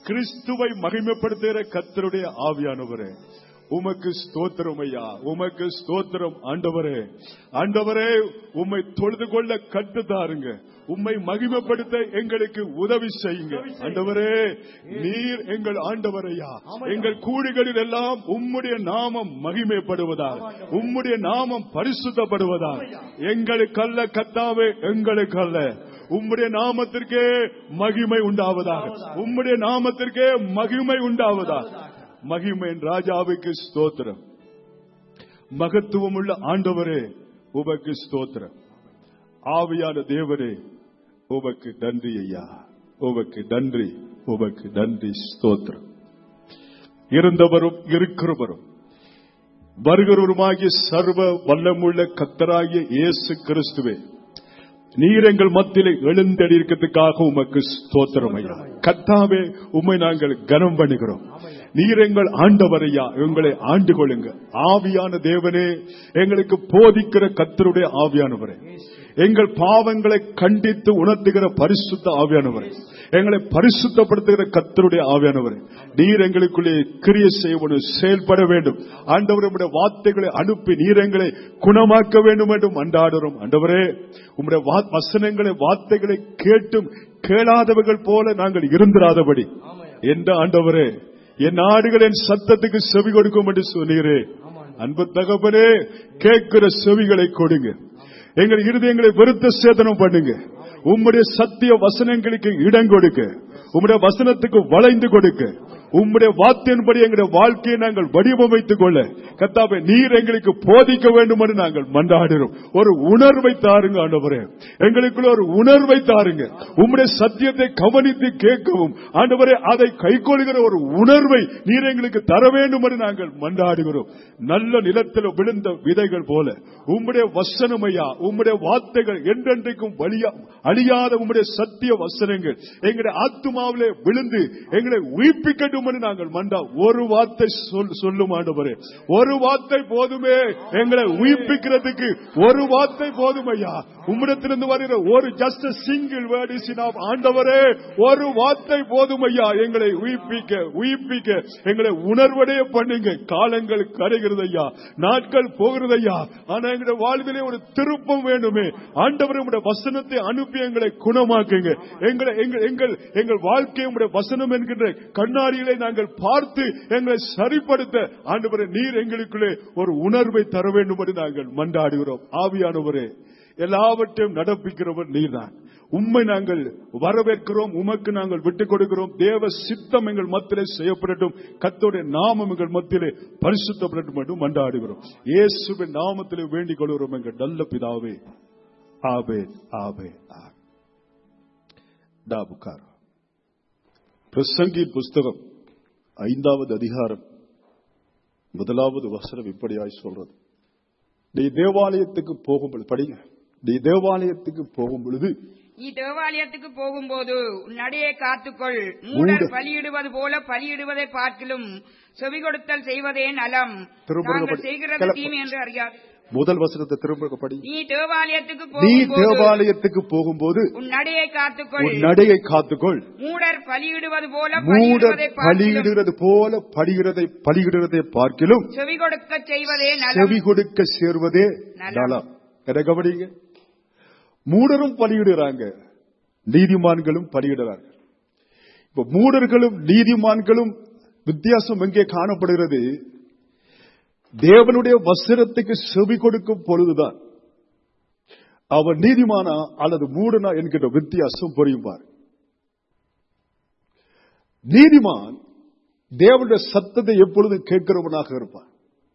கிறிஸ்துவை மகிமைப்படுத்துகிற கத்தருடைய ஆவியானவரே உமக்கு ஸ்தோத்திரம் ஐயா உமக்கு ஸ்தோத்திரம் ஆண்டவரே ஆண்டவரே உம்மை தொழுது கொள்ள கட்டுத்தாருங்க உம்மை மகிமைப்படுத்த எங்களுக்கு உதவி செய்யுங்க ஆண்டவரே நீர் எங்கள் ஆண்டவரையா எங்கள் கூடுகளில் எல்லாம் உம்முடைய நாமம் மகிமைப்படுவதாக உம்முடைய நாமம் பரிசுத்தப்படுவதாக எங்களுக்கல்ல கத்தாவே எங்களுக்கல்ல உம்முடைய நாமத்திற்கே மகிமை உண்டாவதாக உம்முடைய நாமத்திற்கே மகிமை உண்டாவதாக மகிமையின் ராஜாவுக்கு ஸ்தோத்திரம் மகத்துவம் உள்ள ஆண்டவரே உமக்கு ஸ்தோத்திரம் ஆவியான தேவரே உமக்கு நன்றி ஐயா உமக்கு நன்றி உமக்கு நன்றி ஸ்தோத்திரம் இருந்தவரும் இருக்கிறவரும் வருகிறவருமாகிய சர்வ வல்லமுள்ள கத்தராகிய இயேசு கிறிஸ்துவே நீர் எங்கள் மத்தியிலே எழுந்தடி இருக்கிறதுக்காக உமக்கு ஸ்தோத்திரம் ஐயா கத்தாவே உம்மை நாங்கள் கனம் பண்ணுகிறோம் நீர் எங்கள் ஆண்டவரையா எங்களை ஆண்டு கொள்ளுங்க ஆவியான தேவனே எங்களுக்கு போதிக்கிற கத்தருடைய ஆவியானவரே எங்கள் பாவங்களை கண்டித்து உணர்த்துகிற பரிசுத்த ஆவியானவரே எங்களை பரிசுத்தப்படுத்துகிற கத்தருடைய ஆவியானவரே நீர் எங்களுக்குள்ளே கிரிய செய்ய செயல்பட வேண்டும் ஆண்டவர் உம்முடைய வார்த்தைகளை அனுப்பி நீர் எங்களை குணமாக்க வேண்டும் என்றும் அண்டாடுறோம் ஆண்டவரே உம்முடைய வா- வசனங்களை வார்த்தைகளை கேட்டும் கேளாதவர்கள் போல நாங்கள் இருந்திராதபடி என்ற ஆண்டவரே என் நாடுகள் என் சத்தத்துக்கு செவி கொடுக்கும் என்று சொன்னீரே அன்பு தகப்பனே கேட்கிற செவிகளை கொடுங்க எங்கள் இருதயங்களை வெறுத்த சேதனம் பண்ணுங்க உம்முடைய சத்திய வசனங்களுக்கு இடம் கொடுக்க உம்முடைய வசனத்துக்கு வளைந்து கொடுக்க உம்முடைய வார்த்தையின்படி எங்களுடைய வாழ்க்கையை நாங்கள் வடிவமைத்துக் கொள்ள கத்தாவை நீர் எங்களுக்கு போதிக்க வேண்டும் என்று நாங்கள் மன்றாடுகிறோம் ஒரு உணர்வை தாருங்க ஆண்டவரே எங்களுக்குள்ள ஒரு உணர்வை தாருங்க உம்முடைய சத்தியத்தை கவனித்து கேட்கவும் ஆண்டவரே அதை கைக்கொள்கிற ஒரு உணர்வை நீர் எங்களுக்கு தர வேண்டும் என்று நாங்கள் மன்றாடுகிறோம் நல்ல நிலத்தில் விழுந்த விதைகள் போல உம்முடைய வசனமையா உம்முடைய வார்த்தைகள் என்றென்றைக்கும் வழியா அழியாத உம்முடைய சத்திய வசனங்கள் எங்களுடைய ஆத்துமாவிலே விழுந்து எங்களை உயிர்ப்பிக்கட்டும் என்று நாங்கள் மண்டா ஒரு வார்த்தை சொல் சொல்லும் ஆண்டவரே ஒரு வார்த்தை போதுமே எங்களை உயிர்ப்பிக்கிறதுக்கு ஒரு வார்த்தை போதும் ஐயா உம்மிடத்திலிருந்து வருகிற ஒரு ஜஸ்ட் சிங்கிள் வேர்ட் இஸ் ஆண்டவரே ஒரு வார்த்தை போதும் ஐயா எங்களை உயிர்ப்பிக்க உயிர்ப்பிக்க எங்களை உணர்வடைய பண்ணுங்க காலங்கள் கரைகிறது ஐயா நாட்கள் போகிறது ஐயா ஆனா எங்களுடைய வாழ்விலே ஒரு திருப்பம் வேண்டுமே ஆண்டவர் உடைய வசனத்தை அனுப்பி எங்களை குணமாக்குங்க எங்களை எங்கள் எங்கள் எங்கள் வாழ்க்கை உடைய வசனம் என்கின்ற கண்ணாடிகளை நாங்கள் பார்த்து எங்களை சரிப்படுத்த ஆண்டவரே நீர் எங்களுக்குள்ளே ஒரு உணர்வை தர வேண்டும் என்று நாங்கள் மன்றாடுகிறோம் ஆவியானவரே எல்லாவற்றையும் நடப்பிக்கிறவர் நீர்தான் உம்மை நாங்கள் வரவேற்கிறோம் உமக்கு நாங்கள் விட்டுக் கொடுக்கிறோம் தேவ சித்தம் எங்கள் மத்தியிலே செய்யப்படட்டும் கத்தோடைய நாமம் எங்கள் மத்தியிலே பரிசுத்தப்படட்டும் என்று மன்றாடுகிறோம் இயேசுவின் நாமத்திலே வேண்டிக் கொள்கிறோம் எங்கள் நல்ல பிதாவே ஆபே ஆபே டாபுக்கார் பிரசங்கி புஸ்தகம் ஐந்தாவது அதிகாரம் முதலாவது வசனம் இப்படியாய் சொல்றது நீ தேவாலயத்துக்கு போகும் பொழுது படிங்க நீ தேவாலயத்துக்கு போகும் பொழுது நீ தேவாலயத்துக்கு போகும்போது உன் நடையை காத்துக்கொள் மூடர் மூடர். பலியிடுவது போல பலியிடுவதை பார்க்கிலும் செவி கொடுத்தல் செய்வதே நலம் திரும்ப நாங்கள் படி. செய்கிறது கிளப்பு. தீமை என்று அறியாது முதல் வசனத்தை திரும்ப படி நீ தேவாலயத்துக்கு நீ போகும்போது தேவாலயத்துக்கு போகும்போது உன் நடையை காத்துக்கொள் உன் நடையை காத்துக்கொள் மூடர் பலியிடுவது போல மூடர் பலியிடுவதை பார்க்கிலும் பலியிடுகிறது போல பலியிடுறதை பலியிடுறதை பார்க்கிலும் செவி கொடுக்க செய்வதே நலம் செவி கொடுக்க சேர்வதே நலம். நலம் எதை கவனிங்க மூடரும் பலியிடுறாங்க நீதிமான்களும் பலியிடுறார்கள் இப்ப மூடர்களும் நீதிமான்களும் வித்தியாசம் எங்கே காணப்படுகிறது தேவனுடைய வசனத்துக்கு செவி கொடுக்கும் பொழுதுதான் அவன் நீதிமானா அல்லது மூடனா என்கின்ற வித்தியாசம் புரியும்பார் நீதிமான் தேவனுடைய சத்தத்தை எப்பொழுதும் கேட்கிறவனாக இருப்பான்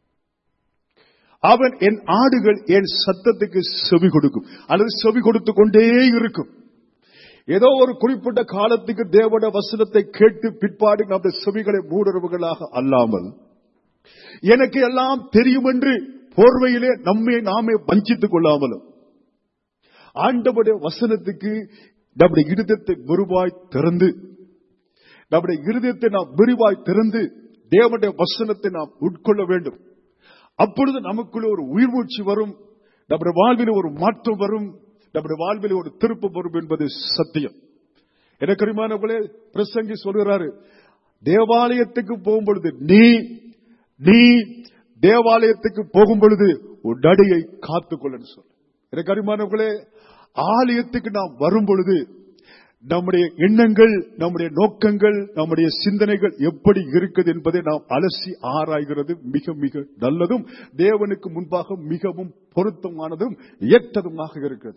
அவன் என் ஆடுகள் என் சத்தத்துக்கு செவி கொடுக்கும் அல்லது செவி கொடுத்து கொண்டே இருக்கும் ஏதோ ஒரு குறிப்பிட்ட காலத்துக்கு தேவனுடைய வசனத்தை கேட்டு பிற்பாடு நம்முடைய செவிகளை மூடுறவர்களாக அல்லாமல் எனக்கு எல்லாம் தெரியும் என்று போர்வையிலே நம்மை நாமே வஞ்சித்துக் கொள்ளாமலும் ஆண்டவருடைய வசனத்துக்கு நம்முடைய இருதயத்தை விரிவாய் திறந்து நம்முடைய இருதயத்தை நாம் விரிவாய் திறந்து தேவனுடைய வசனத்தை நாம் உட்கொள்ள வேண்டும் அப்பொழுது நமக்குள்ள ஒரு உயிர் மூச்சு வரும் நம்முடைய வாழ்வில் ஒரு மாற்றம் வரும் நம்முடைய வாழ்வில் ஒரு திருப்பம் வரும் என்பது சத்தியம் எனக்கரிமானவர்களே பிரசங்கி சொல்கிறாரு தேவாலயத்துக்கு போகும் பொழுது நீ நீ தேவாலயத்துக்கு போகும் பொழுது உன் அடியை காத்துக்கொள்ளன்னு சொல் எனக்கு அருமானவர்களே ஆலயத்துக்கு நாம் வரும் பொழுது நம்முடைய எண்ணங்கள் நம்முடைய நோக்கங்கள் நம்முடைய சிந்தனைகள் எப்படி இருக்குது என்பதை நாம் அலசி ஆராய்கிறது மிக மிக நல்லதும் தேவனுக்கு முன்பாக மிகவும் பொருத்தமானதும் ஏற்றதுமாக இருக்கிறது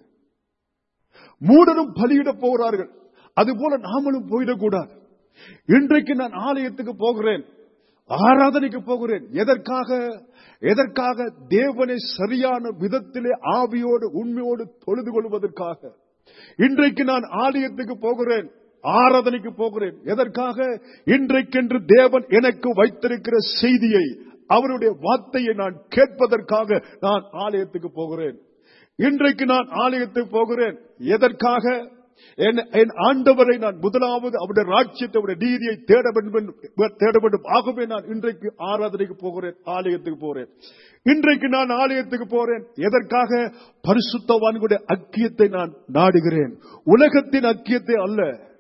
மூடரும் பலியிட போகிறார்கள் அதுபோல நாமளும் போயிடக்கூடாது இன்றைக்கு நான் ஆலயத்துக்கு போகிறேன் ஆராதனைக்கு போகிறேன் எதற்காக எதற்காக தேவனை சரியான விதத்திலே ஆவியோடு உண்மையோடு தொழுது கொள்வதற்காக இன்றைக்கு நான் ஆலயத்துக்கு போகிறேன் ஆராதனைக்கு போகிறேன் எதற்காக இன்றைக்கென்று தேவன் எனக்கு வைத்திருக்கிற செய்தியை அவருடைய வார்த்தையை நான் கேட்பதற்காக நான் ஆலயத்துக்கு போகிறேன் இன்றைக்கு நான் ஆலயத்துக்கு போகிறேன் எதற்காக என் என் ஆண்டவரை நான் முதலாவது அவருடைய ராட்சியத்தை அவருடைய நீதியை தேட வேண்டும் தேட வேண்டும் ஆகவே நான் இன்றைக்கு ஆராதனைக்கு போகிறேன் ஆலயத்துக்கு போறேன் இன்றைக்கு நான் ஆலயத்துக்கு போறேன் எதற்காக பரிசுத்தவான்களுடைய அக்கியத்தை நான் நாடுகிறேன் உலகத்தின் அக்கியத்தை அல்ல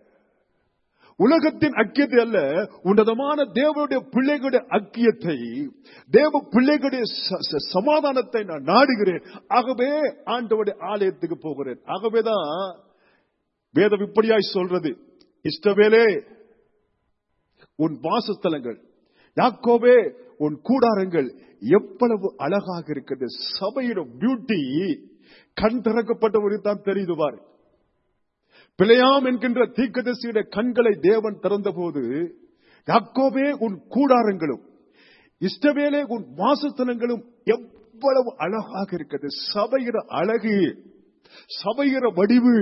உலகத்தின் அக்கியத்தை அல்ல உன்னதமான தேவனுடைய பிள்ளைகளுடைய அக்கியத்தை தேவ பிள்ளைகளுடைய ச- ச- சமாதானத்தை நான் நாடுகிறேன் ஆகவே ஆண்டவருடைய ஆலயத்துக்கு போகிறேன் ஆகவேதான் வேதம் இப்படியாய் சொல்றது இஷ்டவேலே உன் வாசஸ்தலங்கள் யாக்கோவே உன் கூடாரங்கள் எவ்வளவு அழகாக இருக்கிறது சபையிட பியூட்டி கண் திறக்கப்பட்டவருக்கு தான் தெரியுது பாரு பிழையாம் என்கின்ற தீக்கதரிசியுடைய கண்களை தேவன் திறந்தபோது யாக்கோபே உன் கூடாரங்களும் இஷ்டவேலே உன் வாசஸ்தலங்களும் எவ்வளவு அழகாக இருக்கிறது சபையிற அழகு சபையிற வடிவு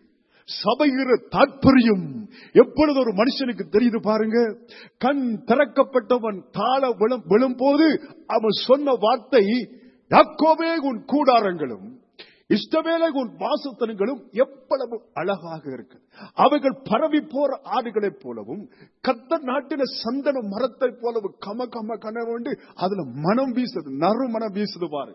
சபையிற தாற்பயம் எப்பொழுது ஒரு மனுஷனுக்கு தெரியுது பாருங்க கண் திறக்கப்பட்டவன் தாழ விழும் விழும்போது அவன் சொன்ன வார்த்தை யாக்கோபே உன் கூடாரங்களும் இஷ்டவேலை உன் வாசத்தனங்களும் எவ்வளவு அழகாக இருக்கு அவைகள் பரவி போற ஆடுகளைப் போலவும் கத்த நாட்டின சந்தன மரத்தைப் போலவும் கம கம கன வேண்டு அதுல மனம் வீசுது நறு மனம் வீசுது பாரு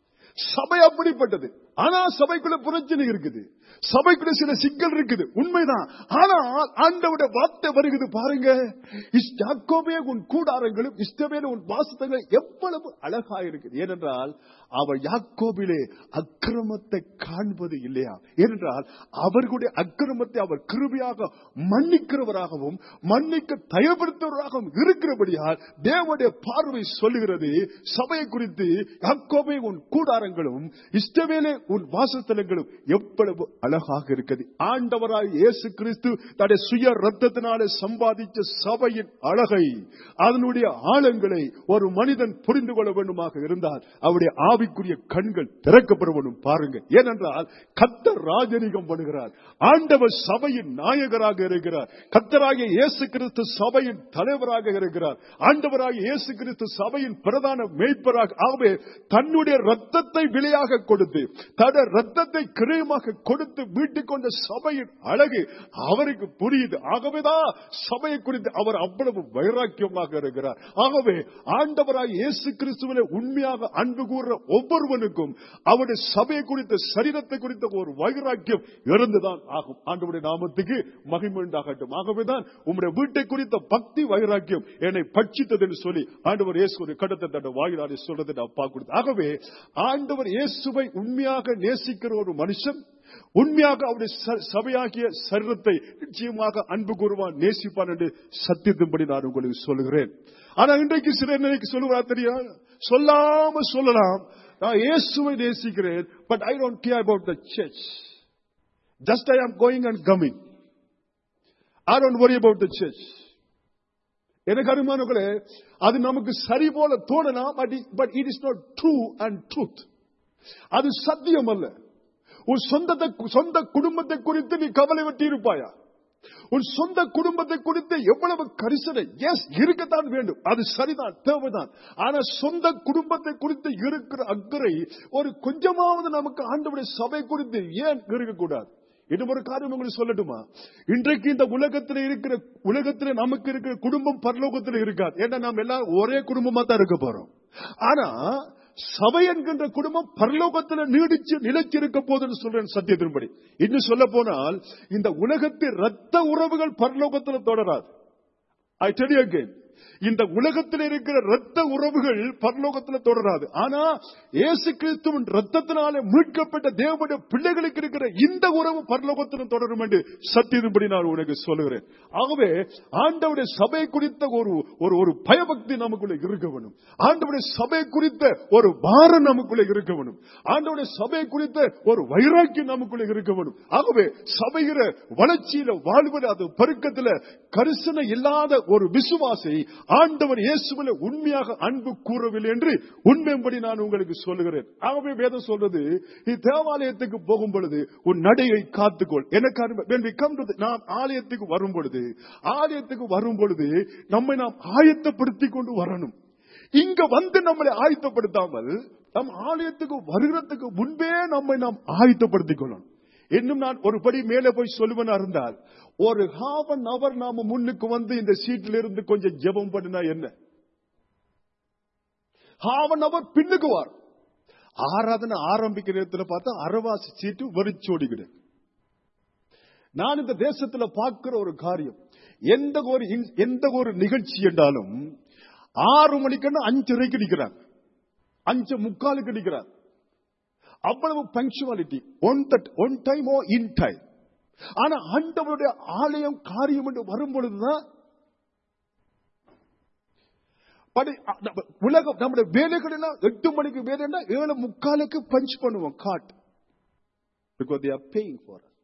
சபை அப்படிப்பட்டது ஆனா சபைக்குள்ள பிரச்சனை இருக்குது சபைக்குள்ள சில சிக்கல் இருக்குது உண்மைதான் ஆனா ஆண்டவுடைய வார்த்தை வருகிறது பாருங்க இஸ் யாக்கோபே உன் கூடாரங்களும் இஷ்டவேல உன் வாசத்தங்கள் எவ்வளவு அழகா இருக்குது ஏனென்றால் அவர் யாக்கோபிலே அக்கிரமத்தை காண்பது இல்லையா ஏனென்றால் அவர்களுடைய அக்கிரமத்தை அவர் கிருபியாக மன்னிக்கிறவராகவும் மன்னிக்க தயப்படுத்துவராகவும் இருக்கிறபடியால் தேவனுடைய பார்வை சொல்லுகிறது சபையை குறித்து யாக்கோபே உன் கூடாரங்களும் இஷ்டவேலே உன் வாசஸ்தலங்களும் எவ்வளவு அழகாக இருக்குது ஆண்டவராய் இயேசு கிறிஸ்து தன்னுடைய சுய ரத்தத்தினாலே சம்பாதிச்ச சபையின் அழகை அதனுடைய ஆழங்களை ஒரு மனிதன் புரிந்து கொள்ள வேண்டுமாக இருந்தால் அவருடைய ஆவிக்குரிய கண்கள் திறக்கப்பட வேண்டும் பாருங்க ஏனென்றால் கத்தர் ராஜரிகம் பண்ணுகிறார் ஆண்டவர் சபையின் நாயகராக இருக்கிறார் கத்தராகிய இயேசு கிறிஸ்து சபையின் தலைவராக இருக்கிறார் ஆண்டவராகிய இயேசு கிறிஸ்து சபையின் பிரதான மேய்ப்பராக ஆகவே தன்னுடைய ரத்தத்தை விலையாக கொடுத்து தன்னுடைய ரத்தத்தை கிரயமாக கொடுத்து மீட்டுக் கொண்ட சபையின் அழகு அவருக்கு புரியுது ஆகவேதான் சபையை குறித்து அவர் அவ்வளவு வைராக்கியமாக இருக்கிறார் ஆகவே ஆண்டவராய் இயேசு கிறிஸ்துவிலே உண்மையாக அன்பு கூறுற ஒவ்வொருவனுக்கும் அவருடைய சபையை குறித்த சரீரத்தை குறித்த ஒரு வைராக்கியம் இருந்துதான் ஆகும் ஆண்டவருடைய நாமத்துக்கு மகிமை உண்டாகட்டும் ஆகவேதான் உம்முடைய வீட்டை குறித்த பக்தி வைராக்கியம் என்னை பட்சித்தது என்று சொல்லி ஆண்டவர் இயேசு ஒரு கடத்தை தன் வாயிலாலே சொல்றதை நான் பார்க்கிறது ஆகவே ஆண்டவர் இயேசுவை உண்மையாக நேசிக்கிற ஒரு மனுஷன் உண்மையாக அவருடைய ச- சபையாகிய சரீரத்தை நிச்சயமாக அன்பு கூறுவான் நேசிப்பான் என்று சத்தியத்தின்படி நான் உங்களுக்கு சொல்லுகிறேன் ஆனா இன்றைக்கு சில நிலைக்கு சொல்லுவார் தெரியும் சொல்லாம சொல்லலாம் நான் இயேசுவை நேசிக்கிறேன் but I don't care about the church just I am going and coming I don't worry about the church எனக்கு அருமானங்களே அது நமக்கு சரி போல தோணலாம் but it is not true and truth அது சத்தியம் அல்ல உன் சொந்தத்தை சொந்த குடும்பத்தை குறித்து நீ கவலை வெட்டி இருப்பாயா உன் சொந்த குடும்பத்தை குறித்து எவ்வளவு கரிசனை எஸ் இருக்கத்தான் வேண்டும் அது சரிதான் தேவைதான் ஆனா சொந்த குடும்பத்தை குறித்து இருக்கிற அக்கறை ஒரு கொஞ்சமாவது நமக்கு ஆண்டவருடைய சபை குறித்து ஏன் இருக்கக்கூடாது இன்னும் ஒரு காரியம் உங்களுக்கு சொல்லட்டுமா இன்றைக்கு இந்த உலகத்தில் இருக்கிற உலகத்தில் நமக்கு இருக்கிற குடும்பம் பரலோகத்தில் இருக்காது ஏன்னா நாம் எல்லாம் ஒரே குடும்பமா தான் இருக்க போறோம் ஆனா சபை என்கின்ற குடும்பம் பரலோகத்தில் நீடிச்சு நிலைச்சிருக்க போதுன்னு சொல்றேன் சத்தியத்தின்படி இன்னும் சொல்ல போனால் இந்த உலகத்தில் ரத்த உறவுகள் பரலோகத்தில் தொடராது I tell you again. இந்த உலகத்தில் இருக்கிற ரத்த உறவுகள் பரலோகத்தில் தொடராது ஆனா இயேசு கிறிஸ்துவின் ரத்தத்தினாலே மீட்கப்பட்ட தேவனுடைய பிள்ளைகளுக்கு இருக்கிற இந்த உறவு பரலோகத்திலும் தொடரும் என்று சத்தியத்தின்படி நான் உனக்கு சொல்லுகிறேன் ஆகவே ஆண்டவுடைய சபை குறித்த ஒரு ஒரு ஒரு பயபக்தி நமக்குள்ள இருக்க வேணும் ஆண்டவுடைய சபை குறித்த ஒரு பாரம் நமக்குள்ள இருக்க வேணும் ஆண்டவுடைய சபை குறித்த ஒரு வைராக்கியம் நமக்குள்ள இருக்க வேணும் ஆகவே சபைகிற வளர்ச்சியில வாழ்வது அது பெருக்கத்துல கரிசனை இல்லாத ஒரு விசுவாசை ஆண்டவர் இயேசுவில உண்மையாக அன்பு கூறவில்லை என்று உண்மையின்படி நான் உங்களுக்கு சொல்லுகிறேன் ஆகவே வேதம் சொல்றது நீ தேவாலயத்துக்கு போகும் பொழுது உன் நடையை காத்துக்கொள் எனக்கு அருமை- when we come to the- நாம் ஆலயத்துக்கு வரும் பொழுது ஆலயத்துக்கு வரும் பொழுது நம்மை நாம் ஆயத்தப்படுத்திக் கொண்டு வரணும் இங்க வந்து நம்மளை ஆயத்தப்படுத்தாமல் நம் ஆலயத்துக்கு வருகிறதுக்கு முன்பே நம்மை நாம் ஆயத்தப்படுத்திக் கொள்ளணும் இன்னும் நான் ஒரு படி மேலே போய் சொல்லுவனா இருந்தால் ஒரு ஹாஃப் அன் அவர் நாம முன்னுக்கு வந்து இந்த சீட்ல இருந்து கொஞ்சம் ஜெபம் பண்ணினா என்ன ஹாஃப் அன் அவர் பின்னுக்கு வார் ஆராதனை ஆரம்பிக்கிற நேரத்தில் பார்த்தா அரவாசி சீட்டு வெறிச்சோடிக்கிடு நான் இந்த தேசத்துல பார்க்கிற ஒரு காரியம் எந்த ஒரு இன்- எந்த ஒரு நிகழ்ச்சி என்றாலும் ஆறு மணிக்குன்னு அஞ்சரைக்கு நிக்கிறாங்க அஞ்சு முக்காலுக்கு நிக்கிறாங்க அவ்வளவு punctuality one that one time oh in time ஆனா ஆண்டவருடைய ஆலயம் காரியம் என்று வரும் பொழுதுதான் படி- அ- நம்ம- உலகம் நம்முடைய வேலைகள் எல்லாம் எட்டு மணிக்கு வேலைன்னா ஏழு முக்காலுக்கு பஞ்ச் பண்ணுவோம் God because they are paying for us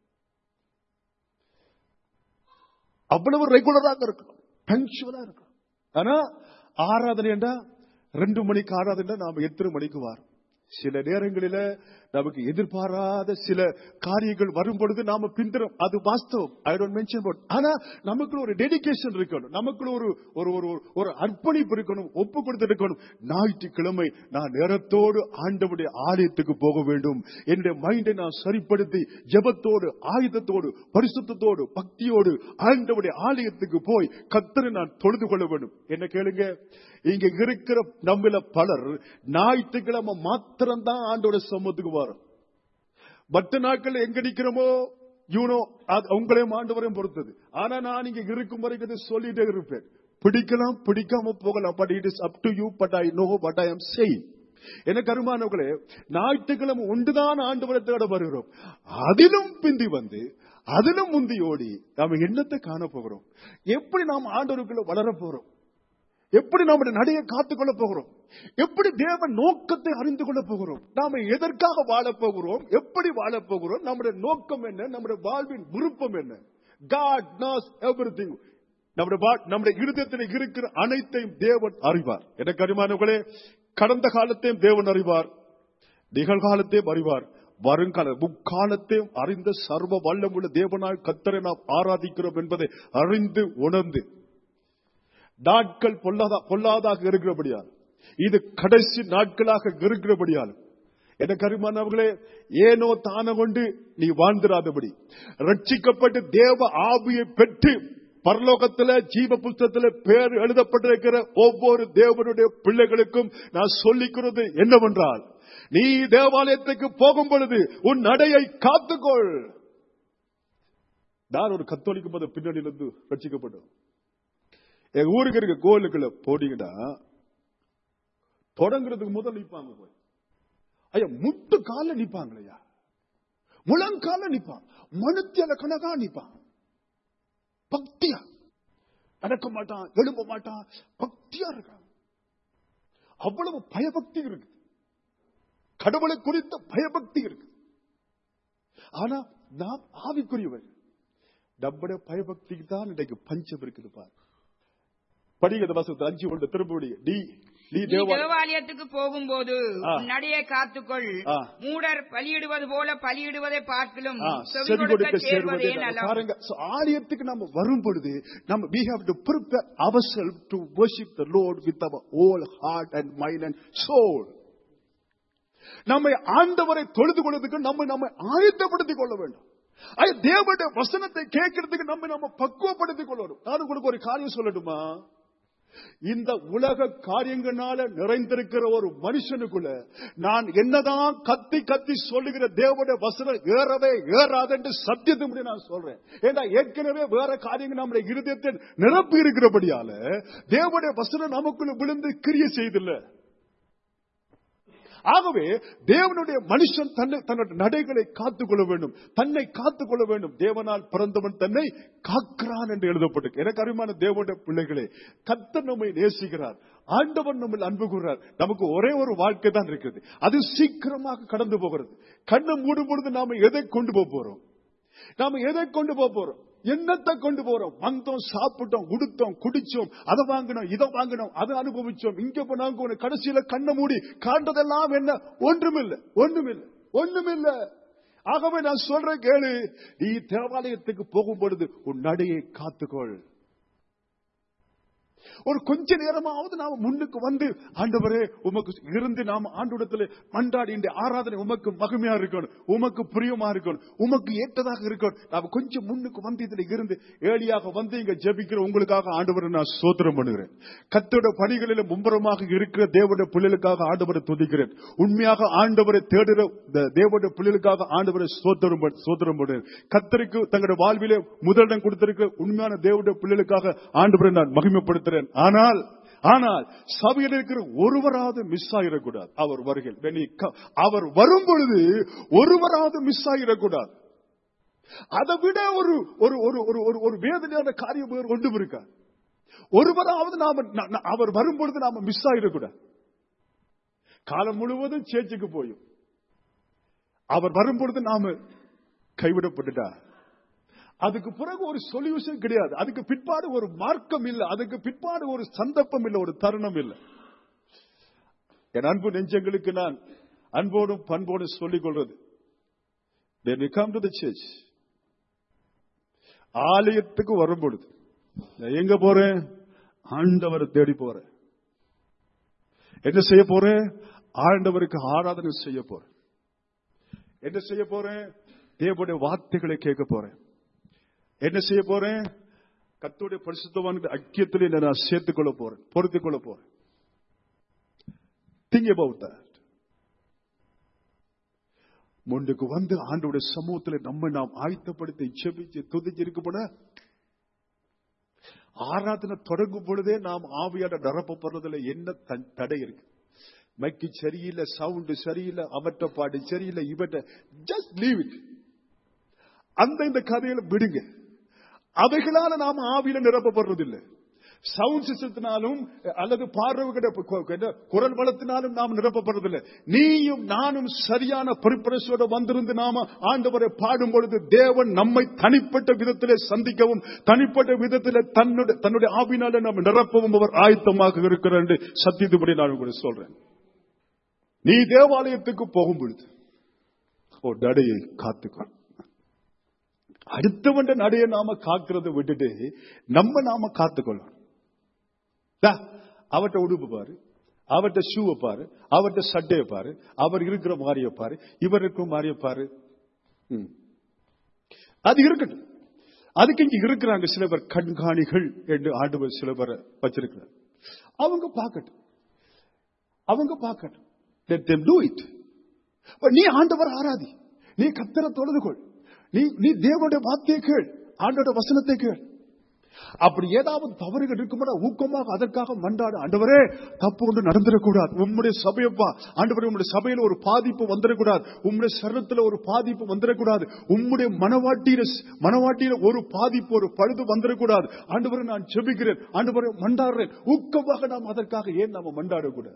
அவ்வளவு ரெகுலராக இருக்கணும் பங்க்சுவலா இருக்கணும் ஆனா ஆராதனை என்றா ரெண்டு மணிக்கு ஆராதனை நாம எத்தனை மணிக்கு வரோம் சில நேரங்களில நமக்கு எதிர்பாராத சில காரியங்கள் வரும் பொழுது நாம பிந்திரம் அது வாஸ்தவம் ஐ டோன்ட் மென்ஷன் பட் ஆனா நமக்குள்ள ஒரு டெடிகேஷன் இருக்கணும் நமக்குள்ள ஒரு ஒரு ஒரு ஒரு- ஒரு அர்ப்பணிப்பு இருக்கணும் ஒப்பு கொடுத்து இருக்கணும் ஞாயிற்றுக்கிழமை நான் நேரத்தோடு ஆண்டவுடைய ஆலயத்துக்கு போக வேண்டும் என்னுடைய மைண்டை நான் சரிப்படுத்தி ஜெபத்தோடு ஆயுதத்தோடு பரிசுத்தத்தோடு பக்தியோடு ஆண்டவுடைய ஆலயத்துக்கு போய் கத்தரை நான் தொழுது கொள்ள வேண்டும் என்ன கேளுங்க இங்க இருக்கிற நம்மள பலர் ஞாயிற்றுக்கிழமை மாத்திரம்தான் ஆண்டோட சமூகத்துக்கு வரும் மற்ற நாட்கள் எங்க நிக்கிறோமோ யூனோ உங்களையும் ஆண்டவரையும் பொறுத்தது ஆனா நான் இங்க இருக்கும் வரைக்கும் இதை சொல்லிட்டே இருப்பேன் பிடிக்கலாம் பிடிக்காம போகலாம் but it is up to you but I know but I am saying எனக்கு அருமானவர்களே ஞாயிற்றுக்கிழமை ஒன்றுதான் ஆண்டவரை தேட வருகிறோம் அதிலும் பிந்தி வந்து அதிலும் முந்தி ஓடி நாம என்னத்தை காண போகிறோம் எப்படி நாம் ஆண்டவருக்குள்ள வளர போறோம் எப்படி நம்முடைய நடையை காத்துக்கொள்ள போகிறோம் எப்படி தேவ நோக்கத்தை அறிந்து கொள்ள போகிறோம் நாம எதற்காக வாழப் போகிறோம் எப்படி வாழப் போகிறோம் நம்முடைய நோக்கம் என்ன நம்முடைய வாழ்வின் விருப்பம் என்ன God knows everything நம்முடைய வா- நம்முடைய இருதயத்தில் இருக்கிற அனைத்தையும் தேவன் அறிவார் எனக்கு அறிமானவர்களே கடந்த காலத்தையும் தேவன் அறிவார் நிகழ்காலத்தையும் அறிவார் வருங்கால முக்காலத்தையும் அறிந்த சர்வ வல்லமுள்ள தேவனாய் கத்தரை நாம் ஆராதிக்கிறோம் என்பதை அறிந்து உணர்ந்து நாட்கள் பொல்லாதா பொல்லாதாக இருக்கிறபடியால் இது கடைசி நாட்களாக இருக்கிறபடியால் எனக்கு அருமானவர்களே ஏனோ தான கொண்டு நீ வாழ்ந்திராதபடி ரட்சிக்கப்பட்டு தேவ ஆவியை பெற்று பரலோகத்துல ஜீவ புஸ்தகத்துல பேர் எழுதப்பட்டிருக்கிற ஒவ்வொரு தேவனுடைய பிள்ளைகளுக்கும் நான் சொல்லிக்கிறது என்னவென்றால் நீ தேவாலயத்துக்கு போகும் பொழுது உன் நடையை காத்துக்கொள் நான் ஒரு கத்தோலிக்க மத பின்னணியிலிருந்து ரட்சிக்கப்பட்டோம் எங்க ஊருக்கு இருக்க கோயிலுக்குள்ள போனீங்கன்னா தொடங்குறதுக்கு முதல் நிப்பாங்க போய் ஐயா முட்டு கால நிப்பாங்களையா முழங்கால நிப்பான் மனுத்தியல கணக்கா நிப்பான் பக்தியா நடக்க மாட்டான் எழும்ப மாட்டான் பக்தியா இருக்கான் அவ்வளவு பயபக்தி இருக்கு கடவுளை குறித்த பயபக்தி இருக்கு ஆனா நாம் ஆவிக்குரியவர் நம்முடைய பயபக்திக்கு தான் இன்றைக்கு பஞ்சம் இருக்குது பாரு படிக்கிற வசத்தை அஞ்சு கொண்டு திரும்ப நீ நீ நீ தேவா தேவாலயத்துக்கு போகும்போது ஆ. உன் நடையை காத்துக்கொள் ஆ. மூடர் பலியிடுவது போல பலியிடுவதை பார்க்கிலும் ஆ, செவி செவி கொடுக்க கொடுக்க சேர்வதே சேர்வதே நலம் பாருங்க So, ஆலயத்துக்கு நம்ம வரும் பொழுது நம்ம we have to prepare ourselves to worship the Lord with our whole heart and mind and soul நம்மை ஆண்டவரை தொழுது கொள்வதற்கு நம்ம நம்ம ஆயத்தப்படுத்திக் கொள்ள வேண்டும் அது தேவனுடைய வசனத்தை கேட்கறதுக்கு நம்ம நம்ம பக்குவப்படுத்திக் கொள்ளணும் நான் உங்களுக்கு ஒரு காரியம் சொல்லட்டுமா இந்த உலக காரியங்களால நிறைந்திருக்கிற ஒரு மனுஷனுக்குள்ள நான் என்னதான் கத்தி கத்தி சொல்லுகிற தேவனுடைய வசனம் ஏறவே ஏறாது என்று சத்தியத்தை நான் சொல்றேன் ஏன்னா ஏற்கனவே வேற காரியங்கள் நம்முடைய இருதயத்தை நிரப்பி இருக்கிறபடியால தேவனுடைய வசனம் நமக்குள்ள விழுந்து கிரிய செய்தில்லை ஆகவே தேவனுடைய மனுஷன் தன்னை தன்னுடைய நடைகளை காத்துக்கொள்ள வேண்டும் தன்னை காத்துக்கொள்ள வேண்டும் தேவனால் பிறந்தவன் தன்னை காக்கிறான் என்று எழுதப்பட்டிருக்கு எனக்கு அருமையான தேவனுடைய பிள்ளைகளே கத்த நம்மை நேசிக்கிறார் ஆண்டவன் நம்மில் அன்பு கூறுறார் நமக்கு ஒரே ஒரு வாழ்க்கை தான் இருக்கிறது அது சீக்கிரமாக கடந்து போகிறது கண்ணை மூடும் பொழுது நாம எதை கொண்டு போக போறோம் நாம எதை கொண்டு போக போறோம் என்னத்தை கொண்டு போறோம் வந்தோம் சாப்பிட்டோம் உடுத்தோம் குடிச்சோம் அதை வாங்கினோம் இதை வாங்கினோம் அதை அனுபவிச்சோம் இங்க போனாங்க கடைசியில கண்ணை மூடி காண்டதெல்லாம் என்ன ஒன்றுமில்லை ஒண்ணுமில்லை ஒண்ணுமில்லை ஆகவே நான் சொல்றேன் கேளு நீ தேவாலயத்துக்கு போகும் பொழுது உன் நடையை காத்துக்கொள் ஒரு கொஞ்ச நேரமாவது நாம முன்னுக்கு வந்து ஆண்டவரே உமக்கு இருந்து நாம ஆண்டுடத்துல மன்றாடி இந்த ஆராதனை உமக்கு மகிமையா இருக்கணும் உமக்கு பிரியமா இருக்கணும் உமக்கு ஏற்றதாக இருக்கணும் நாம கொஞ்சம் முன்னுக்கு வந்து இதுல இருந்து ஏழியாக வந்து இங்க ஜெபிக்கிற உங்களுக்காக ஆண்டவரை நான் சோத்திரம் பண்ணுகிறேன் கத்தோட பணிகளில் மும்பரமாக இருக்கிற தேவனுடைய பிள்ளைகளுக்காக ஆண்டவரை துதிக்கிறேன் உண்மையாக ஆண்டவரை தேடுற இந்த தேவனுடைய பிள்ளைகளுக்காக ஆண்டவரை சோத்திரம் பண்- சோத்திரம் பண்ணுறேன் கத்தருக்கு தங்களுடைய வாழ்விலே முதலிடம் கொடுத்திருக்கிற உண்மையான தேவனுடைய பிள்ளைகளுக்காக ஆண்டவரை நான் மகிமைப்படுத்துறேன் ஆனால் ஆனால் சபையில் இருக்கிற ஒருவராவது மிஸ் ஆகிடக்கூடாது அவர் வருகை When he come- அவர் வரும் பொழுது ஒருவராவது மிஸ் ஆகிடக்கூடாது அதை விட ஒரு ஒரு ஒரு ஒரு ஒரு ஒரு வேதனையான காரியம் வேறு ஒன்றும் இருக்கா ஒருவராவது நாம ந- ந- அவர் வரும் பொழுது நாம மிஸ் ஆகிடக்கூடாது காலம் முழுவதும் சேர்ச்சுக்கு போயும் அவர் வரும் பொழுது நாம கைவிடப்பட்டுட்டா அதுக்கு பிறகு ஒரு சொல்யூஷன் கிடையாது அதுக்கு பிற்பாடு ஒரு மார்க்கம் இல்ல அதுக்கு பிற்பாடு ஒரு சந்தர்ப்பம் இல்ல ஒரு தருணம் இல்ல என் அன்பு நெஞ்சங்களுக்கு நான் அன்போடும் பண்போடும் சொல்லிக் கொள்றது when we come to the church ஆலயத்துக்கு வரும் பொழுது நான் எங்க போறேன் ஆண்டவரை தேடி போறேன் என்ன செய்ய போறேன் ஆண்டவருக்கு ஆராதனை செய்ய போறேன் என்ன செய்ய போறேன் தேவனுடைய வார்த்தைகளை கேட்க போறேன் என்ன செய்ய போறேன் கத்தோடைய பரிசுத்தவான ஐக்கியத்தில் என்னை நான் சேர்த்துக் கொள்ள போறேன் பொருத்திக் கொள்ள போறேன் திங்க் about that முன்னுக்கு வந்து ஆண்டோடைய சமூகத்தில் நம்ம நாம் ஆயத்தப்படுத்தி செபிச்சு துதிச்சு இருக்கப்பட ஆராதனை தொடங்கும் பொழுதே நாம் ஆவியான நிரப்பப்படுறதுல என்ன த- தடை இருக்கு மைக்கு சரியில்லை சவுண்ட் சரியில்லை அவற்ற பாடு சரியில்லை இவற்ற ஜஸ்ட் லீவ் இட் அந்த இந்த கதையில விடுங்க அவைகளால நாம ஆவியில நிரப்பப்படுறதில்லை சவுண்ட் சிஸ்டத்தினாலும் அல்லது பார்வைகிட்ட குரல் வளத்தினாலும் நாம் நிரப்பப்படுறதில்லை நீயும் நானும் சரியான பரிப்பரசோட வந்திருந்து நாம ஆண்டவரை பாடும் பொழுது தேவன் நம்மை தனிப்பட்ட விதத்திலே சந்திக்கவும் தனிப்பட்ட விதத்திலே தன்னுடைய தன்னுடைய ஆவினால நாம் நிரப்பவும் அவர் ஆயத்தமாக இருக்கிறார் என்று சத்தியத்துப்படி நான் உங்களுக்கு சொல்றேன் நீ தேவாலயத்துக்கு போகும் பொழுது ஒரு நடையை காத்துக்கோ அடுத்தவன் நடைய நாம காக்கிறத விட்டுட்டு நம்ம நாம காத்துக்கொள்ளணும் தா, அவர்ட்ட உடுப்பு பாரு அவர்ட்ட ஷூவை பாரு அவர்ட்ட சட்டையை பாரு அவர் இருக்கிற மாதிரிய பாரு இவர் இருக்கிற மாதிரிய பாரு ம். அது இருக்கட்டும் அதுக்கு இங்க இருக்கிறாங்க சில பேர் கண்காணிகள் என்று ஆண்டவர் சில பேரை வச்சிருக்கிறார் அவங்க பார்க்கட்டும் அவங்க பார்க்கட்டும் let them do it But நீ ஆண்டவர் ஆராதி நீ கத்தரை தொழுதுகொள் நீ நீ தேவனுடைய வார்த்தையை கேள் ஆண்டோட வசனத்தை கேள் அப்படி ஏதாவது தவறுகள் இருக்கும்போது ஊக்கமாக அதற்காக மன்றாடு ஆண்டவரே தப்பு கொண்டு நடந்துடக்கூடாது உம்முடைய சபையப்பா ஆண்டவரே உம்முடைய சபையில ஒரு பாதிப்பு வந்துடக்கூடாது உம்முடைய சரத்துல ஒரு பாதிப்பு வந்துடக்கூடாது உம்முடைய மனவாட்டியில மனவாட்டியில ஒரு பாதிப்பு ஒரு பழுது வந்துடக்கூடாது ஆண்டவரை நான் ஜெபிக்கிறேன் ஆண்டவரை மன்றாடுறேன் ஊக்கமாக நாம் அதற்காக ஏன் நாம மன்றாடக்கூடாது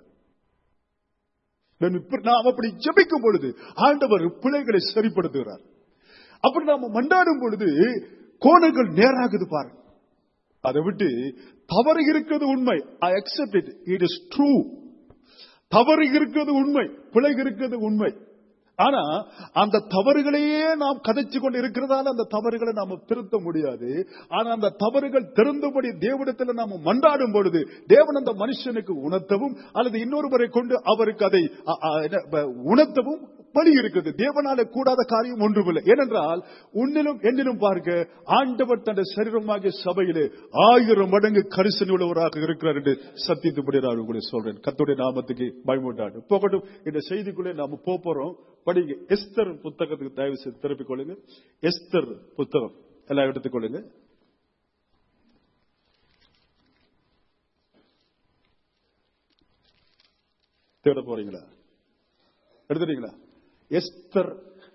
நாம் இப்ப- நாம் அப்படி ஜெபிக்கும் பொழுது ஆண்டவர் பிழைகளை சரிப்படுத்துகிறார் அப்படி நாம மண்டாடும் பொழுது கோணங்கள் நேராகுது பாருங்க அதை விட்டு தவறு இருக்கிறது உண்மை I accept it it is true தவறு இருக்கிறது உண்மை பிழை இருக்கிறது உண்மை ஆனா அந்த தவறுகளையே நாம் கதைச்சு கொண்டு இருக்கிறதால அந்த தவறுகளை நாம திருத்த முடியாது ஆனா அந்த தவறுகள் திருந்தபடி தேவனிடத்தில் நாம மன்றாடும் பொழுது தேவன் அந்த மனுஷனுக்கு உணர்த்தவும் அல்லது இன்னொருவரை கொண்டு அவருக்கு அதை அ, அ, என்ன, ப, உணர்த்தவும் பலி இருக்குது தேவனால கூடாத காரியம் ஒன்றுமில்லை ஏனென்றால் உன்னிலும் என்னிலும் பார்க்க ஆண்டவர் தன்னுடைய சரீரமாகிய சபையிலே ஆயிரம் மடங்கு கரிசனை உள்ளவராக இருக்கிறார் என்று சத்தியத்துப்படி நான் உங்களுக்கு சொல்றேன் கத்துடைய நாமத்துக்கு பயமுண்டாடு போகட்டும் இந்த செய்திக்குள்ளே நாம போக போறோம் படிங்க எஸ்தர் புத்தகத்துக்கு தயவு செய்து திருப்பிக் கொள்ளுங்க எஸ்தர் புத்தகம் எல்லாம் எடுத்துக்கொள்ளுங்க தேட போறீங்களா எடுத்துட்டீங்களா எஸ்தர்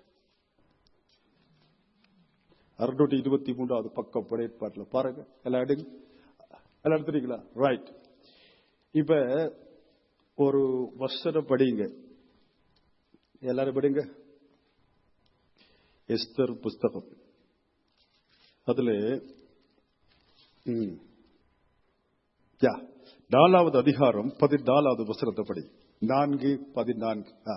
அறுநூற்றி இருபத்தி மூன்றாவது பக்கம் படைப்பாட்டில் பாருங்க எல்லாம் எடுங்க எல்லாம் எடுத்துட்டீங்களா ரைட் இப்ப ஒரு வசனம் படிங்க எல்லாரும் படிங்க எஸ்தர் புஸ்தகம் அதுல ம், யா நாலாவது அதிகாரம் பதினாலாவது வசனத்தை படி நான்கு பதினான்கு ஆ.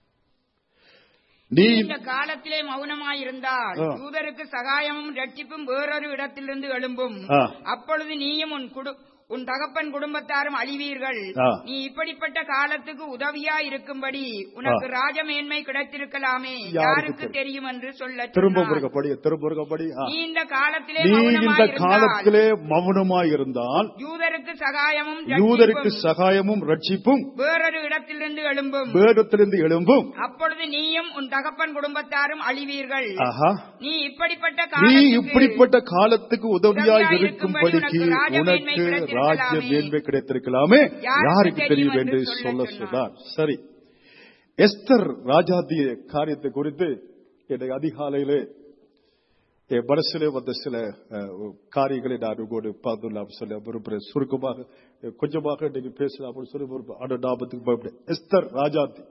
நீ இந்த காலத்திலே மௌனமாயிருந்தால் ஆ. யூதருக்கு சகாயமும் ரட்சிப்பும் வேறொரு இடத்திலிருந்து எழும்பும் ஆ. அப்பொழுது நீயும் உன் குடு உன் தகப்பன் குடும்பத்தாரும் அழிவீர்கள் ஆ. நீ இப்படிப்பட்ட காலத்துக்கு உதவியா இருக்கும்படி உனக்கு ஆ. ராஜமேன்மை கிடைத்திருக்கலாமே யாருக்கு யாருக்கு தெரியும்? தெரியும் என்று சொல்ல திரும்ப சொன்னார். ஒருக்க படி திரும்ப ஒருக்க படி ஆ. நீ இந்த காலத்திலே நீ இந்த மௌனமாயிருந்தால் காலத்திலே மௌனமாயிருந்தால் யூதருக்கு சகாயமும் யூதருக்கு ரட்சிப்பும் சகாயமும் ரட்சிப்பும் வேறொரு இடத்திலிருந்து எழும்பும் வேடத்திலிருந்து எழும்பும் அப்பொழுது நீயும் உன் தகப்பன் குடும்பத்தாரும் அழிவீர்கள் ஆஹா நீ இப்படிப்பட்ட நீ காலத்துக்கு இப்படிப்பட்ட காலத்துக்கு உதவியாய் உதவியாய் இருக்கும்படிக்கு இருக்கும்படி உனக்கு உனக்கு ராஜ்ய ராஜ்ய மேன்மை கிடைத்திருக்கலாமே யாருக்கு யாருக்கு தெரியும் தெரியும் என்று என்று சொல்ல சொல்ல சொன்னார் சரி எஸ்தர் ராஜாத்திய காரியத்தை குறித்து எனக்கு அதிகாலையிலே என் மனசிலே வந்த சில அஹ், காரியங்களை நான் உங்களோடு பார்த்துலாம் சொல்ல விரும்புகிறேன் சுருக்கமாக அஹ், கொஞ்சமாக இன்னைக்கு பேசலாம் அப்படின்னு சொல்லி விரும்புகிறேன் ஆனா நாமத்துக்கு பயப்பட எஸ்தர் ராஜாத்தி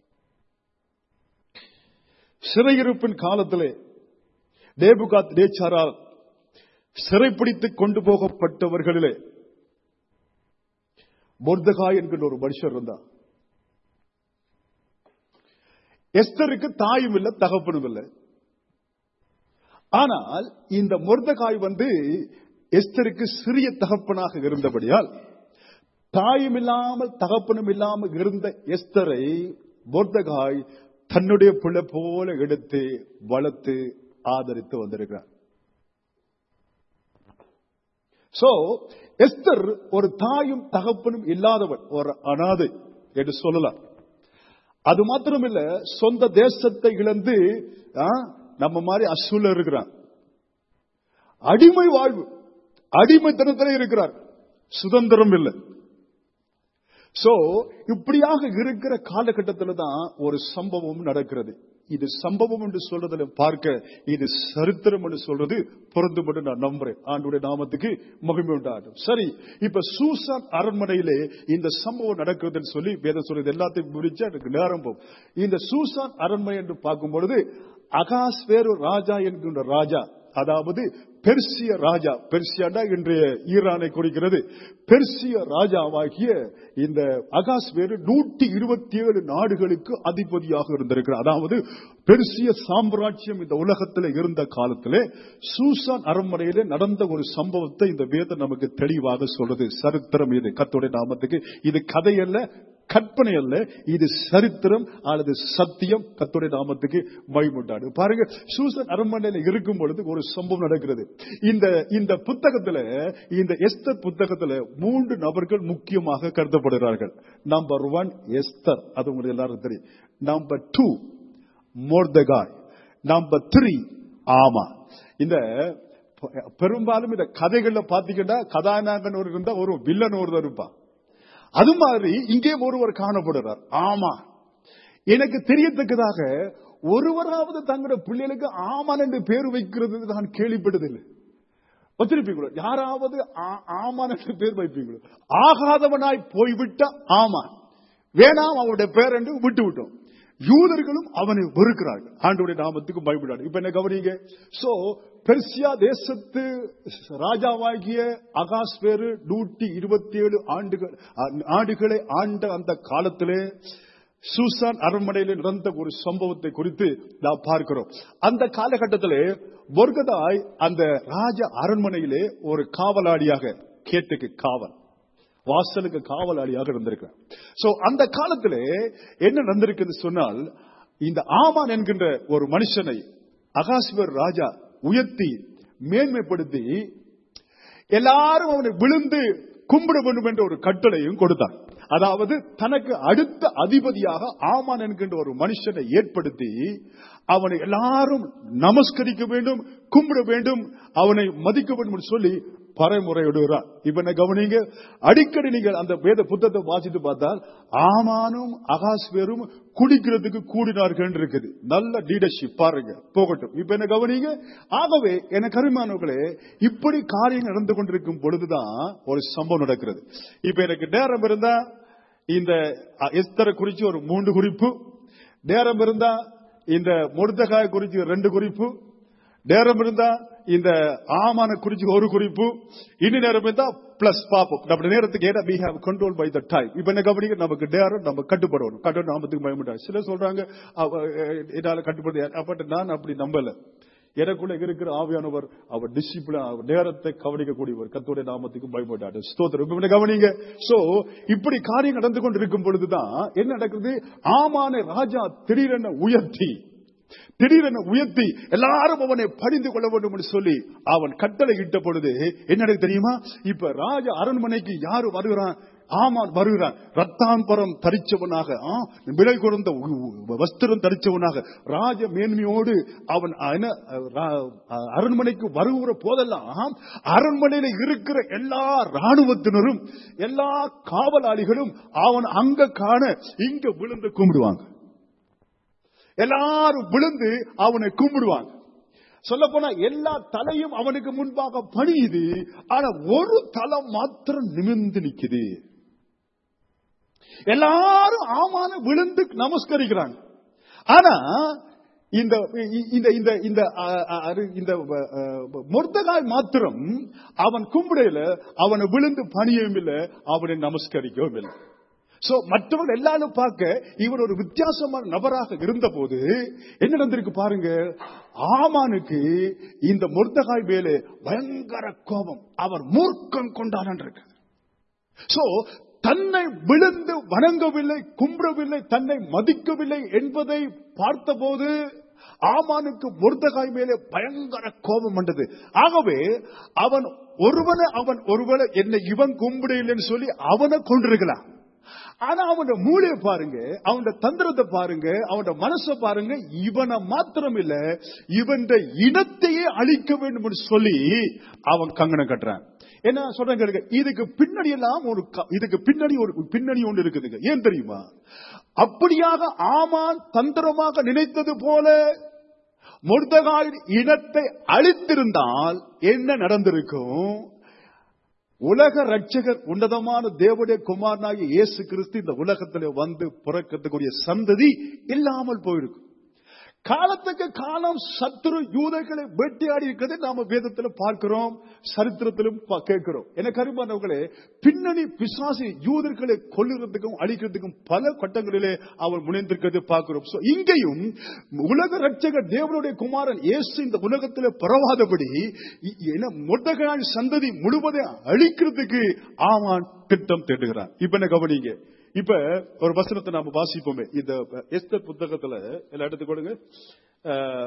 சிறையிருப்பின் காலத்திலே நேபுகாத் நேச்சாரால் சிறைப்பிடித்து கொண்டு போகப்பட்டவர்களிலே மொர்தகாய் என்கிற ஒரு மனுஷர் இருந்தார் எஸ்தருக்கு தாயும் இல்லை தகப்பனும் இல்லை ஆனால் இந்த மொர்தகாய் வந்து எஸ்தருக்கு சிறிய தகப்பனாக இருந்தபடியால் தாயும் இல்லாமல் தகப்பனும் இல்லாமல் இருந்த எஸ்தரை மொர்தகாய் தன்னுடைய பிள்ளை போல எடுத்து வளர்த்து ஆதரித்து வந்திருக்கிறார் சோ எஸ்தர் ஒரு தாயும் தகப்பனும் இல்லாதவன் ஒரு அனாதை என்று சொல்லலாம் அது மாத்திரமில்ல சொந்த தேசத்தை இழந்து ஆ, நம்ம மாதிரி அசூல இருக்கிறான் அடிமை வாழ்வு அடிமைத்தனத்திலே இருக்கிறார் சுதந்திரம் இல்லை சோ இப்படியாக இருக்கிற காலகட்டத்தில் தான் ஒரு சம்பவம் நடக்கிறது இது சம்பவம் என்று சொல்றதுல பார்க்க இது சரித்திரம் என்று சொல்றது பொருந்தும் என்று நான் நம்புறேன் ஆண்டுடைய நாமத்துக்கு மகிமை உண்டாகும் சரி இப்ப சூசான் அரண்மனையிலே இந்த சம்பவம் நடக்குதுன்னு சொல்லி வேதம் சொல்றது எல்லாத்தையும் முடிச்சு எனக்கு நேரம் போகும் இந்த சூசான் அரண்மனை என்று பார்க்கும் பொழுது அகாஸ்வேரு ராஜா என்கின்ற ராஜா அதாவது பெர்சிய ராஜா பெர்சியாண்டா இன்றைய ஈரானை குறிக்கிறது பெர்சிய ராஜாவாகிய இந்த அகாஸ் வேறு நூற்றி இருபத்தி ஏழு நாடுகளுக்கு அதிபதியாக இருந்திருக்கிறார் அதாவது பெர்சிய சாம்ராஜ்யம் இந்த உலகத்தில் இருந்த காலத்திலே சூசான் அரண்மனையிலே நடந்த ஒரு சம்பவத்தை இந்த வேதம் நமக்கு தெளிவாக சொல்றது சரித்திரம் இது கத்தோடைய நாமத்துக்கு இது கதையல்ல கற்பனை அல்ல இது சரித்திரம் அல்லது சத்தியம் கத்தோடைய நாமத்துக்கு மகிமுண்டாடு பாருங்க சூசன் அரண்மனையில இருக்கும் பொழுது ஒரு சம்பவம் நடக்கிறது இந்த இந்த புத்தகத்துல இந்த எஸ்தர் புத்தகத்துல மூன்று நபர்கள் முக்கியமாக கருதப்படுகிறார்கள் நம்பர் ஒன் எஸ்தர் அது உங்களுக்கு எல்லாரும் தெரியும் number two Mordecai number three ஆமா இந்த பெரும்பாலும் இந்த கதைகள்ல பாத்தீங்கன்னா கதாநாயகன் ஒரு இருந்தா ஒரு வில்லன் ஒருவர் இருப்பான் அது மாதிரி இங்கே ஒருவர் காணப்படுறார் ஆமா எனக்கு தெரியத்தக்கதாக ஒருவராவது தங்களுடைய பிள்ளைகளுக்கு ஆமான் என்று பேர் வைக்கிறது நான் கேள்விப்பட்டதில்லை ஒத்திருப்பீங்களோ யாராவது ஆ- ஆமான் என்று பேர் வைப்பீங்களோ ஆகாதவனாய் போய்விட்ட ஆமான் வேணாம் அவனுடைய பேர் என்று விட்டு விட்டோம் யூதர்களும் அவனை வெறுக்கிறார்கள் ஆண்டவருடைய நாமத்துக்கு பயப்படாது இப்ப என்ன கவனிங்க சோ பெர்சியா தேசத்து ராஜாவாகிய அகாஸ் பேரு நூற்றி இருபத்தி ஏழு ஆண்டுகள் ஆண்டுகளை ஆண்ட அந்த காலத்திலே சூசான் அரண்மனையில் நடந்த ஒரு சம்பவத்தை குறித்து நாம் பார்க்கிறோம் அந்த காலகட்டத்திலே பொர்கதாய் அந்த ராஜ அரண்மனையிலே ஒரு காவலாளியாக கேட்டுக்கு காவல் வாசலுக்கு காவலாளியாக இருந்திருக்கிறார் சோ அந்த காலத்திலே என்ன நடந்திருக்குன்னு சொன்னால் இந்த ஆமான் என்கின்ற ஒரு மனுஷனை அகாசிவர் ராஜா உயர்த்தி மேன்மைப்படுத்தி எல்லாரும் அவனை விழுந்து கும்பிட வேண்டும் என்ற ஒரு கட்டளையும் கொடுத்தான் அதாவது தனக்கு அடுத்த அதிபதியாக ஆமான் என்கின்ற ஒரு மனுஷனை ஏற்படுத்தி அவனை எல்லாரும் நமஸ்கரிக்க வேண்டும் கும்பிட வேண்டும் அவனை மதிக்க வேண்டும் என்று சொல்லி பறைமுறையிடுகிறார் இப்ப என்ன கவனிங்க அடிக்கடி நீங்கள் அந்த வேத புத்தகத்தை வாசித்து பார்த்தால் ஆமானும் அகாஸ்வேரும் குடிக்கிறதுக்கு கூடினார்கள் இருக்குது நல்ல லீடர்ஷிப் பாருங்க போகட்டும் இப்ப என்ன கவனிங்க ஆகவே என கருமானவர்களே இப்படி காரியம் நடந்து கொண்டிருக்கும் பொழுதுதான் ஒரு சம்பவம் நடக்கிறது இப்ப எனக்கு நேரம் இருந்தா இந்த எஸ்தரை குறிச்சு ஒரு மூன்று குறிப்பு நேரம் இருந்தா இந்த முருத்தகாய குறிச்சு ரெண்டு குறிப்பு நேரம் இருந்தா இந்த ஆமான குறிச்சு ஒரு குறிப்பு இனி நேரம் இருந்தா பிளஸ் பாப்போம் நம்ம நேரத்துக்கு ஏன்னா we have control by the time இப்ப என்ன கவனிக்க நமக்கு நேரம் நம்ம கட்டுப்படணும் கட்டு நாமத்துக்கு பயமுட்டாங்க சிலர் சொல்றாங்க அவ- என்னால கட்டுப்படுது அப்பட்ட நான் அப்படி நம்பல எனக்குள்ள இருக்கிற ஆவியானவர் அவர் டிசிப்ளின் அவர் நேரத்தை கவனிக்கக்கூடியவர் கத்தோடைய நாமத்துக்கு பயப்பட்டாரு ஸ்தோத்திரம் இப்ப என்ன கவனிங்க சோ இப்படி காரியம் நடந்து கொண்டிருக்கும் பொழுதுதான் என்ன நடக்குது ஆமான ராஜா திடீரென உயர்த்தி திடீரென உயர்த்தி எல்லாரும் அவனை பணிந்து கொள்ள வேண்டும் என்று சொல்லி அவன் கட்டளை இட்ட பொழுது என்ன தெரியுமா இப்ப ராஜ அரண்மனைக்கு யாரு வருகிறான் ஆமான் வருகிறான் ரத்தாம்பரம் தரிச்சவனாக ஆ, விலை குறைந்த உ- உ- வஸ்திரம் தரிச்சவனாக ராஜ மேன்மையோடு அவன் என்ன, ரா- அரண்மனைக்கு வருகிற போதெல்லாம் அரண்மனையில இருக்கிற எல்லா ராணுவத்தினரும் எல்லா காவலாளிகளும் அவன் அங்க காண இங்க விழுந்து கும்பிடுவாங்க எல்லாரும் விழுந்து அவனை கும்பிடுவாங்க சொல்ல போனா எல்லா தலையும் அவனுக்கு முன்பாக பணியுது ஆனா ஒரு தலம் மாத்திரம் நிமிர்ந்து நிக்குது எல்லாரும் ஆமான விழுந்து நமஸ்கரிக்கிறாங்க ஆனா இந்த இந்த இந்த இந்த அ, அ, அரு- இந்த மொர்தகாய் மாத்திரம் அவன் கும்பிடையில அவனை விழுந்து பணியவும் இல்லை அவனை நமஸ்கரிக்கவும் இல்லை சோ மற்றவர்கள் எல்லாரும் பார்க்க இவர் ஒரு வித்தியாசமான நபராக இருந்த போது என்ன நடந்திருக்கு பாருங்க ஆமானுக்கு இந்த முர்தகாய் மேலே பயங்கர கோபம் அவர் மூர்க்கம் கொண்டான் இருக்கு சோ தன்னை விழுந்து வணங்கவில்லை கும்பிடவில்லை தன்னை மதிக்கவில்லை என்பதை பார்த்தபோது ஆமானுக்கு முர்தகாய் மேலே பயங்கர கோபம் வந்தது ஆகவே அவன் ஒருவனை அவன் ஒருவனை என்னை இவன் கும்பிடலைன்னு சொல்லி அவனை கொண்டிருக்கலாம் ஆனா அவனோட மூளையை பாருங்க அவனோட தந்திரத்தை பாருங்க அவனோட மனசை பாருங்க இவனை மாத்திரம் இல்ல இவன் இனத்தையே அழிக்க வேண்டும் என்று சொல்லி அவன் கங்கணம் கட்டுறான் என்ன சொல்றேன் கேளுங்க இதுக்கு பின்னாடி எல்லாம் ஒரு க- இதுக்கு பின்னாடி ஒரு பின்னணி ஒன்று இருக்குதுங்க ஏன் தெரியுமா அப்படியாக ஆமான் தந்திரமாக நினைத்தது போல முர்தகாயின் இனத்தை அழித்திருந்தால் என்ன நடந்திருக்கும் உலக ரட்சகர் உன்னதமான தேவனுடைய குமாரனாகிய இயேசு கிறிஸ்து இந்த உலகத்திலே வந்து பிறக்கக்கூடிய சந்ததி இல்லாமல் போயிருக்கும் காலத்துக்கு காலம் சத்துரு யூதர்களை வேட்டையாடி இருக்கிறதை நாம வேதத்துல பார்க்கிறோம் சரித்திரத்திலும் பா- கேட்கிறோம் எனக்கு அருமானவர்களே பின்னணி பிசாசி யூதர்களை கொல்லுறதுக்கும் அழிக்கிறதுக்கும் பல கட்டங்களிலே அவர் முனைந்திருக்கிறது பார்க்கிறோம் So, இங்கேயும் உலக ரட்சகர் தேவனுடைய குமாரன் இயேசு இந்த உலகத்திலே பரவாதபடி இ- என்ன முட்டகான் சந்ததி முழுவதையும் அழிக்கிறதுக்கு ஆமான் திட்டம் தேடுகிறான் இப்ப என்ன கவனிங்க இப்ப ஒரு வசனத்தை நாம வாசிப்போமே இந்த எஸ்தர் புத்தகத்துல எல்லாம் எடுத்து கொடுங்க அஹ்,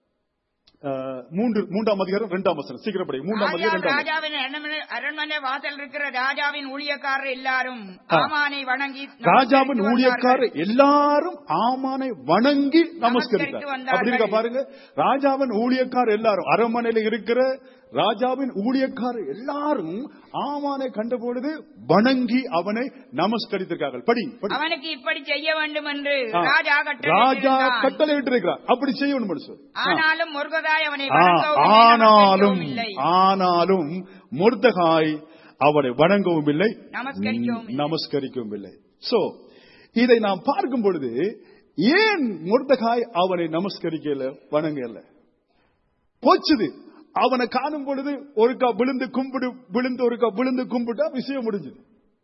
அஹ், மூன்று மூன்றாம் அதிகாரம் இரண்டாம் வசனம் சீக்கிரம் படி மூன்றாம் ஆகையால் அதிகாரம் இரண்டாம் வசனம். ராஜாவின் அரண்மனை அரண்மனை வாசல் இருக்கிற ராஜாவின் ஊழியக்காரர் எல்லாரும் ஆ. ஆமானை வணங்கி ராஜாவின் நமஸ்கரித்து ஊழியக்காரர் வந்தார்கள். எல்லாரும் ஆமானை வணங்கி நமஸ்கரித்தார் நமஸ்கரித்து வந்தார்கள். அப்படி இருக்க பாருங்க ராஜாவின் ஊழியக்கார் எல்லாரும் அரண்மனையில இருக்கிற ராஜாவின் ஊழியக்காரர் எல்லாரும் ஆமானை கண்டபொழுது வணங்கி அவனை நமஸ்கரித்திருக்கார்கள் படி படி அவனுக்கு இப்படி செய்ய வேண்டும் என்று ஆ. ராஜா ராஜா கட்டளை கட்டளை விட்டிருக்கிறார் அப்படி செய்யணும் மனுஷன் ஆ. ஆனாலும் முருகதாய் அவனை ஆ, வணங்கவும் ஆனாலும் நமஸ்கரிக்கவும் இல்லை ஆனாலும் முர்தகாய் அவனை வணங்கவும் இல்லை நமஸ்கரிக்கவும் இல்லை. நமஸ்கரிக்கவும் இல்லை சோ இதை நாம் பார்க்கும் பொழுது ஏன் முர்தகாய் அவனை நமஸ்கரிக்கல வணங்கல போச்சுது அவனை காணும் பொழுது ஒருக்கா விழுந்து கும்பிடு விழுந்து ஒருக்கா விழுந்து கும்பிட்டா விஷயம் முடிஞ்சது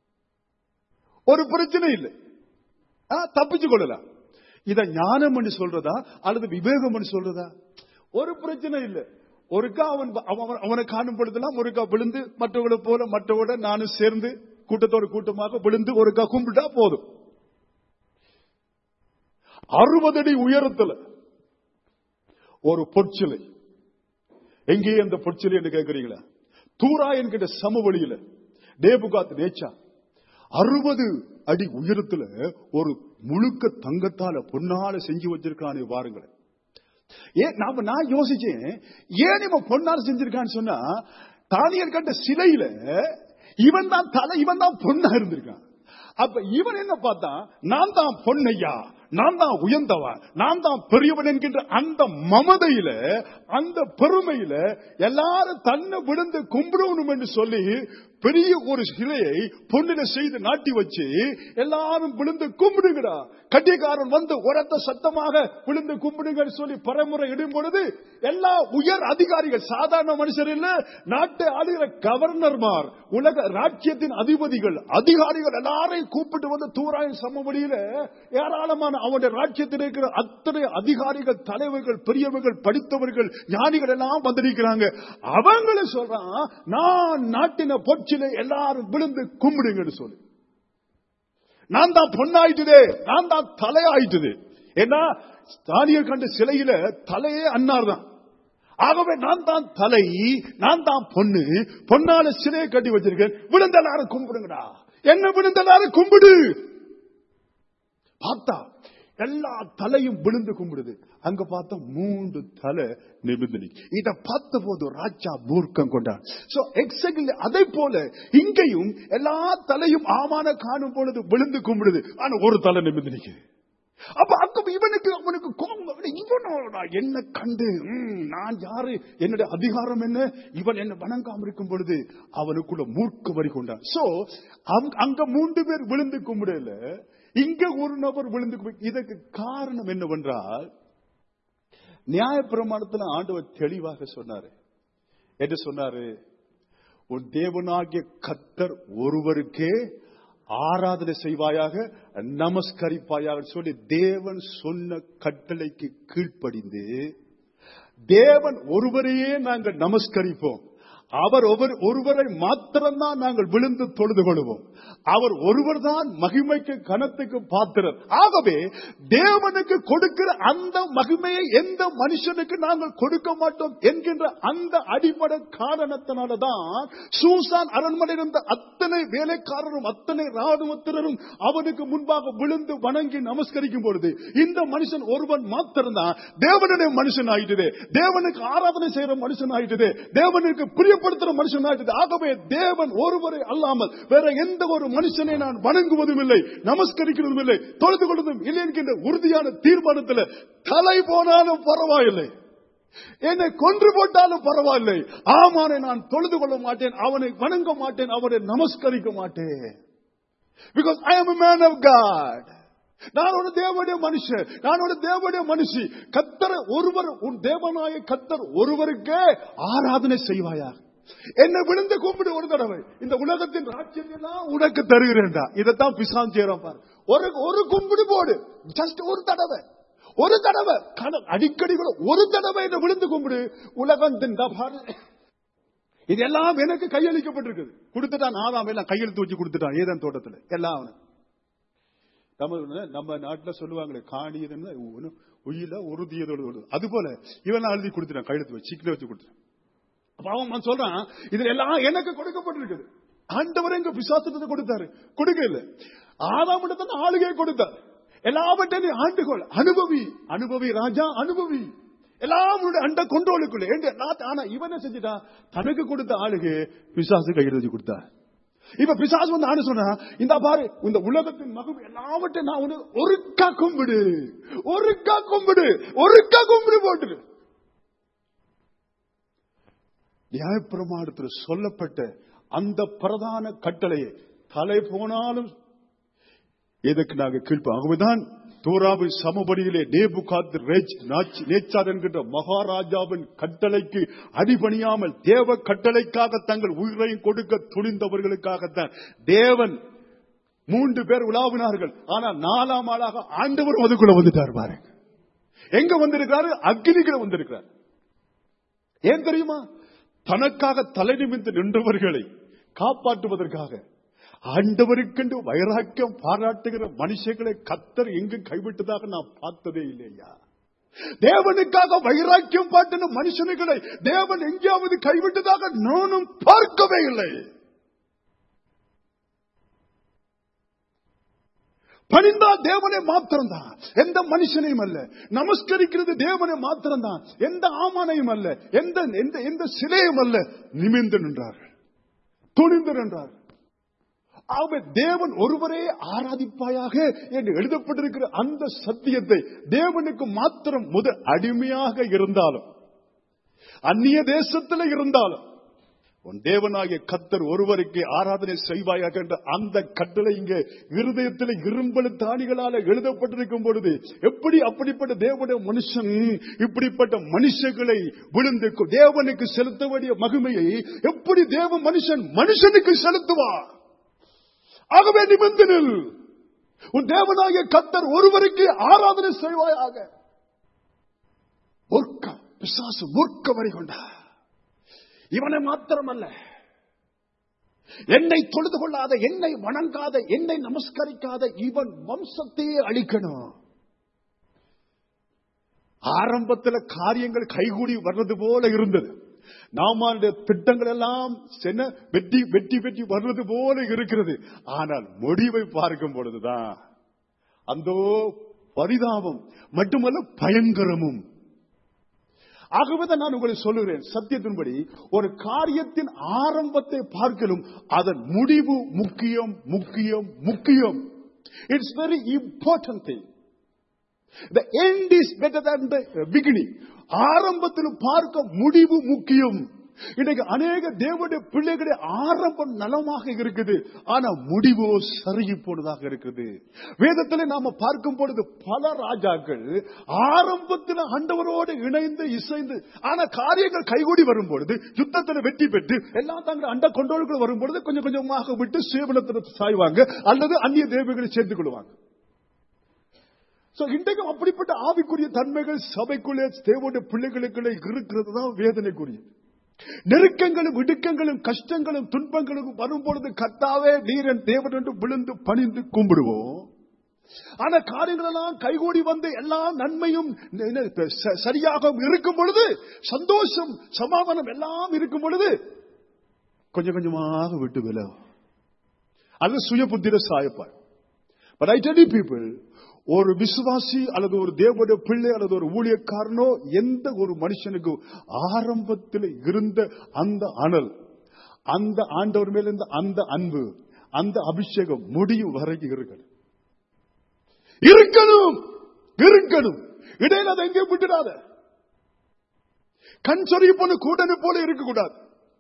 ஒரு பிரச்சனை இல்லை ஆ, தப்பிச்சு கொள்ளலாம் இத ஞானம் என்று சொல்றதா அல்லது விவேகம் என்று சொல்றதா ஒரு பிரச்சனை இல்லை ஒருக்கா அவன் அவன் அவனை காணும் பொழுதெல்லாம் ஒருக்கா விழுந்து மற்றவங்களை போல மற்றவோட நானும் சேர்ந்து கூட்டத்தோட கூட்டமாக விழுந்து ஒருக்கா கும்பிட்டா போதும் அறுபது அடி உயரத்துல ஒரு பொற்சிலை எங்கே அந்த பொற்சிலை என்று கேட்கிறீங்களா தூரா என்கிற சமவெளியில நேபுகாத் நேச்சா அறுபது அடி உயரத்துல ஒரு முழுக்க தங்கத்தால பொன்னால செஞ்சு வச்சிருக்கானே பாருங்களேன் ஏன் நாம நான் யோசிச்சேன் ஏன் இவன் பொன்னால செஞ்சிருக்கான்னு சொன்னா தானியல் கண்ட சிலையில இவன் தான் தலை இவன் தான் பொண்ணா இருந்திருக்கான் அப்ப இவன் என்ன பார்த்தா நான் தான் பொன்னையா நான் தான் உயர்ந்தவன் நான் தான் பெரியவன் என்கின்ற அந்த மமதையில அந்த பெருமையில எல்லாரும் தன்னை விழுந்து கும்பிடணும் என்று சொல்லி பெரிய ஒரு சிலையை பொண்ணில செய்து நாட்டி வச்சு எல்லாரும் விழுந்து கும்பிடுங்கடா கட்டிக்காரன் வந்து உரத்த சத்தமாக விழுந்து கும்பிடுங்கன்னு சொல்லி பரமுறை இடும் பொழுது எல்லா உயர் அதிகாரிகள் சாதாரண மனுஷர் இல்ல நாட்டை ஆளுகிற கவர்னர்மார் உலக ராஜ்யத்தின் அதிபதிகள் அதிகாரிகள் எல்லாரையும் கூப்பிட்டு வந்து தூராயின் சமவெளியில ஏராளமான அவனுடைய ராஜ்யத்தில் இருக்கிற அத்தனை அதிகாரிகள் தலைவர்கள் பெரியவர்கள் படித்தவர்கள் ஞானிகள் எல்லாம் வந்திருக்கிறாங்க அவங்கள சொல்றான் நான் நாட்டின பொச்சில எல்லாரும் விழுந்து கும்பிடுங்கன்னு சொல்லி நான் தான் பொண்ணாயிட்டுதே நான் தான் தலையாயிட்டுது ஏன்னா தானியல் கண்ட சிலையில தலையே அன்னார் தான் ஆகவே நான் தான் தலை நான் தான் பொண்ணு பொன்னால சிலையை கட்டி வச்சிருக்கேன் விழுந்த எல்லாரும் கும்பிடுங்கடா என்ன விழுந்த எல்லாரும் கும்பிடு பார்த்தா எல்லா தலையும் விழுந்து கும்பிடுது அங்க பார்த்தா மூன்று தலை நிமிர்ந்து நிக்கு. இத பார்த்த போது ராஜா மூர்க்கம் கொண்டான் சோ எக்ஸாக்ட்லி அதை போல இங்கேயும் எல்லா தலையும் ஆமான காணும் பொழுது விழுந்து கும்பிடுது ஆனா ஒரு தலை நிமிர்ந்து நிக்குது அப்ப அங்க இவனுக்கு அவனுக்கு கோபம் வருது. இவனோட என்ன கண்டு ம், நான் யாரு என்னுடைய அதிகாரம் என்ன இவன் என்ன வணங்காம இருக்கும் பொழுது அவனுக்குள்ள மூர்க்க வரி கொண்டான் சோ அங்க மூன்று பேர் விழுந்து கும்பிடல இங்க ஒரு நபர் விழுந்து கும்பி- இதற்கு காரணம் என்னவென்றால் நியாயப்பிரமாணத்துல ஆண்டவர் தெளிவாக சொன்னாரு என்ன சொன்னாரு உன் தேவனாகிய கத்தர் ஒருவருக்கே ஆராதனை செய்வாயாக நமஸ்கரிப்பாயாக சொல்லி தேவன் சொன்ன கட்டளைக்கு கீழ்ப்படிந்து தேவன் ஒருவரையே நாங்கள் நமஸ்கரிப்போம் அவர் ஒவ்வொரு- ஒருவரை மாத்திரம்தான் நாங்கள் விழுந்து தொழுது கொள்வோம் அவர் ஒருவர் தான் மகிமைக்கு கனத்துக்கு பாத்திரர் ஆகவே தேவனுக்கு கொடுக்கிற அந்த மகிமையை எந்த மனுஷனுக்கு நாங்கள் கொடுக்க மாட்டோம் என்கின்ற அந்த அடிப்படை காரணத்தினாலதான் சூசான் அரண்மனையில் இருந்த அத்தனை வேலைக்காரரும் அத்தனை ராணுவத்தினரும் அவனுக்கு முன்பாக விழுந்து வணங்கி நமஸ்கரிக்கும் பொழுது இந்த மனுஷன் ஒருவன் மாத்திரம்தான் தேவனுடைய மனுஷன் ஆயிட்டது தேவனுக்கு ஆராதனை செய்யற மனுஷன் ஆயிட்டது தேவனுக்கு பிரியப்படுத்துற மனுஷன் ஆயிட்டது ஆகவே தேவன் ஒருவரை அல்லாமல் வேற எந்த ஒரு மனுஷனை நான் வணங்குவதும் இல்லை நமஸ்கரிக்கிறதும் இல்லை தொழுது கொள்வதும் இல்லை என்கின்ற உறுதியான தீர்மானத்தில் தலை போனாலும் பரவாயில்லை என்னை கொன்று போட்டாலும் பரவாயில்லை ஆமானை நான் தொழுது கொள்ள மாட்டேன் அவனை வணங்க மாட்டேன் அவனை நமஸ்கரிக்க மாட்டேன் because I am a man of God நான் ஒரு தேவனுடைய மனுஷன் நான் ஒரு தேவனுடைய மனுஷி கத்தர் ஒருவர் உன் தேவனாய கத்தர் ஒருவருக்கே ஆராதனை செய்வாயாக என்னை விழுந்து கும்பிடு ஒரு தடவை இந்த உலகத்தின் ராஜ்யம் எல்லாம் உனக்கு தருகிறேன்டா இதைத்தான் பிசான் செய்யறான் பாரு ஒரு ஒரு கும்பிடு போடு ஜஸ்ட் ஒரு தடவை ஒரு தடவை கண- அடிக்கடி கூட ஒரு தடவை என்னை விழுந்து கும்பிடு உலகம் தின்டா பாரு இதெல்லாம் எனக்கு கையளிக்கப்பட்டிருக்குது கொடுத்துட்டான் ஆதாம் எல்லாம் கையெழுத்து வச்சு கொடுத்துட்டான் ஏதன் தோட்டத்துல எல்லாம் அவனுக்கு நம்ம நம்ம நாட்டுல சொல்லுவாங்களே காணியதுன்னு ஒண்ணு- உயில உறுதியதோடு அது போல இவன் எழுதி கொடுத்துட்டான் கையெழுத்து வச்சு சிக்கல வச்சு கொடுத்துட்டான் அப்ப அவன் சொல்றான் இதுல எல்லாம் எனக்கு கொடுக்கப்பட்டிருக்குது ஆண்டவர் எங்க விசுவாசத்தை கொடுத்தாரு கொடுக்கல ஆதாம் இடத்துல ஆளுகையை கொடுத்தார் எல்லாவற்றையும் ஆண்டுகொள் அனுபவி அனுபவி ராஜா அனுபவி எல்லாம் உன்னுடைய அண்ட கொண்டோளுக்குள்ள ஏங்க, நான் ஆனா இவன் என்ன செஞ்சுட்டான் தனக்கு கொடுத்த ஆளுகை பிசாசு கையில் வச்சு கொடுத்தார் இப்ப பிசாசு வந்து ஆண்டு சொன்னா இந்த பாரு இந்த உலகத்தின் மகம் எல்லாவற்றையும் நான் உனக்கு ஒருக்கா கும்பிடு ஒருக்கா கும்பிடு ஒருக்கா கும்பிடு போட்டுரு நியாயப்பிரமாணத்தில் சொல்லப்பட்ட அந்த பிரதான கட்டளையை தலை போனாலும் எதுக்கு நாங்க கீழ்ப்போம் ஆகவேதான் தூராவின் சமபடியிலே நேபுகாத் நேச்சார் என்கின்ற மகாராஜாவின் கட்டளைக்கு அடிபணியாமல் தேவ கட்டளைக்காக தங்கள் உயிரையும் கொடுக்க துணிந்தவர்களுக்காகத்தான் தேவன் மூன்று பேர் உலாவினார்கள் ஆனா நாலாம் ஆளாக ஆண்டவர் அதுக்குள்ள வந்துட்டார் பாருங்க எங்க வந்திருக்கிறாரு அக்னிக்குள்ள வந்திருக்கிறார் ஏன் தெரியுமா தனக்காக தலை நிமிந்து நின்றவர்களை காப்பாற்றுவதற்காக ஆண்டவருக்கென்று வைராக்கியம் பாராட்டுகிற மனுஷர்களை கத்தர் எங்கு கைவிட்டதாக நான் பார்த்ததே இல்லையா தேவனுக்காக வைராக்கியம் பாட்டின மனுஷனுகளை தேவன் எங்கேயாவது கைவிட்டதாக நானும் பார்க்கவே இல்லை பணிந்தா தேவனை மாத்திரம்தான் எந்த மனுஷனையும் அல்ல நமஸ்கரிக்கிறது தேவனை மாத்திரம்தான் எந்த ஆமானையும் அல்ல எந்த எந்த எந்த சிலையும் அல்ல நிமிர்ந்து நின்றார்கள் துணிந்து நின்றார்கள் ஆகவே தேவன் ஒருவரே ஆராதிப்பாயாக என்று எழுதப்பட்டிருக்கிற அந்த சத்தியத்தை தேவனுக்கு மாத்திரம் முத அடிமையாக இருந்தாலும் அந்நிய தேசத்தில் இருந்தாலும் உன் தேவனாகிய கத்தர் ஒருவருக்கு ஆராதனை செய்வாயாக என்ற அந்த கட்டளை இங்கே இருதயத்தில் இரும்பல் தாணிகளால எழுதப்பட்டிருக்கும் பொழுது எப்படி அப்படிப்பட்ட தேவனுடைய மனுஷன் இப்படிப்பட்ட மனுஷர்களை விழுந்து தேவனுக்கு செலுத்த வேண்டிய மகிமையை எப்படி தேவ மனுஷன் மனுஷனுக்கு செலுத்துவார் ஆகவே நிபந்தனில் உன் தேவனாகிய கத்தர் ஒருவருக்கு ஆராதனை செய்வாயாக மூர்க்கம் பிசாசு மூர்க்க வரி கொண்டார் இவனை மாத்திரமல்ல என்னை தொழுது கொள்ளாத என்னை வணங்காத என்னை நமஸ்கரிக்காத இவன் வம்சத்தையே அழிக்கணும் ஆரம்பத்தில் காரியங்கள் கைகூடி வர்றது போல இருந்தது நாம திட்டங்கள் எல்லாம் சென்ன வெற்றி வெற்றி வெற்றி வர்றது போல இருக்கிறது ஆனால் முடிவை பார்க்கும் பொழுதுதான் அந்த பரிதாபம் மட்டுமல்ல பயங்கரமும் ஆகவே நான் உங்களை சொல்லுகிறேன் சத்தியத்தின்படி ஒரு காரியத்தின் ஆரம்பத்தை பார்க்கலும் அதன் முடிவு முக்கியம் முக்கியம் முக்கியம் it's very important thing the end is better than the beginning ஆரம்பத்தில் பார்க்க முடிவு முக்கியம் இன்னைக்கு அநேக தேவனுடைய பிள்ளைகளுடைய ஆரம்பம் நலமாக இருக்குது ஆனா முடிவோ சருகி போனதாக இருக்குது வேதத்தில் நாம பார்க்கும் பொழுது பல ராஜாக்கள் ஆரம்பத்தில் ஆண்டவரோடு இணைந்து இசைந்து ஆனா காரியங்கள் கைகூடி வரும் பொழுது யுத்தத்தில் வெற்றி பெற்று எல்லாம் தங்கள் அண்ட கொண்டோர்கள் வரும் பொழுது கொஞ்சம் கொஞ்சமாக விட்டு சேவனத்தில் சாய்வாங்க அல்லது அந்நிய தேவர்களை சேர்த்துக் கொள்வாங்க So, இன்றைக்கும் அப்படிப்பட்ட ஆவிக்குரிய தன்மைகள் சபைக்குள்ளே தேவனுடைய பிள்ளைகளுக்குள்ளே இருக்கிறது தான் வேதனைக்குரியது நெருக்கங்களும் இடுக்கங்களும் கஷ்டங்களும் துன்பங்களும் வரும்பொழுது கத்தாவே நீரன் தேவன் என்று விழுந்து பணிந்து கும்பிடுவோம் ஆனா காரியங்கள் எல்லாம் கைகூடி வந்து எல்லா நன்மையும் ச- சரியாக இருக்கும் பொழுது சந்தோஷம் சமாதானம் எல்லாம் இருக்கும் பொழுது கொஞ்சம் கொஞ்சமாக விட்டு விலகும் அது சுய புத்திர சாயப்பார் பட் ஐ டெல் பீப்புள் ஒரு விசுவாசி அல்லது ஒரு தேவனுடைய பிள்ளை அல்லது ஒரு ஊழியக்காரனோ எந்த ஒரு மனுஷனுக்கு ஆரம்பத்தில் இருந்த அந்த அனல் அந்த ஆண்டவர் மேல இருந்த அந்த அன்பு அந்த அபிஷேகம் முடியும் வரைக்கும் இருக்கணும் இருக்கணும் இருக்கணும் இடையில அதை எங்கேயும் விட்டுடாத கண் சொறி போன கூட்டணி போல இருக்கக்கூடாது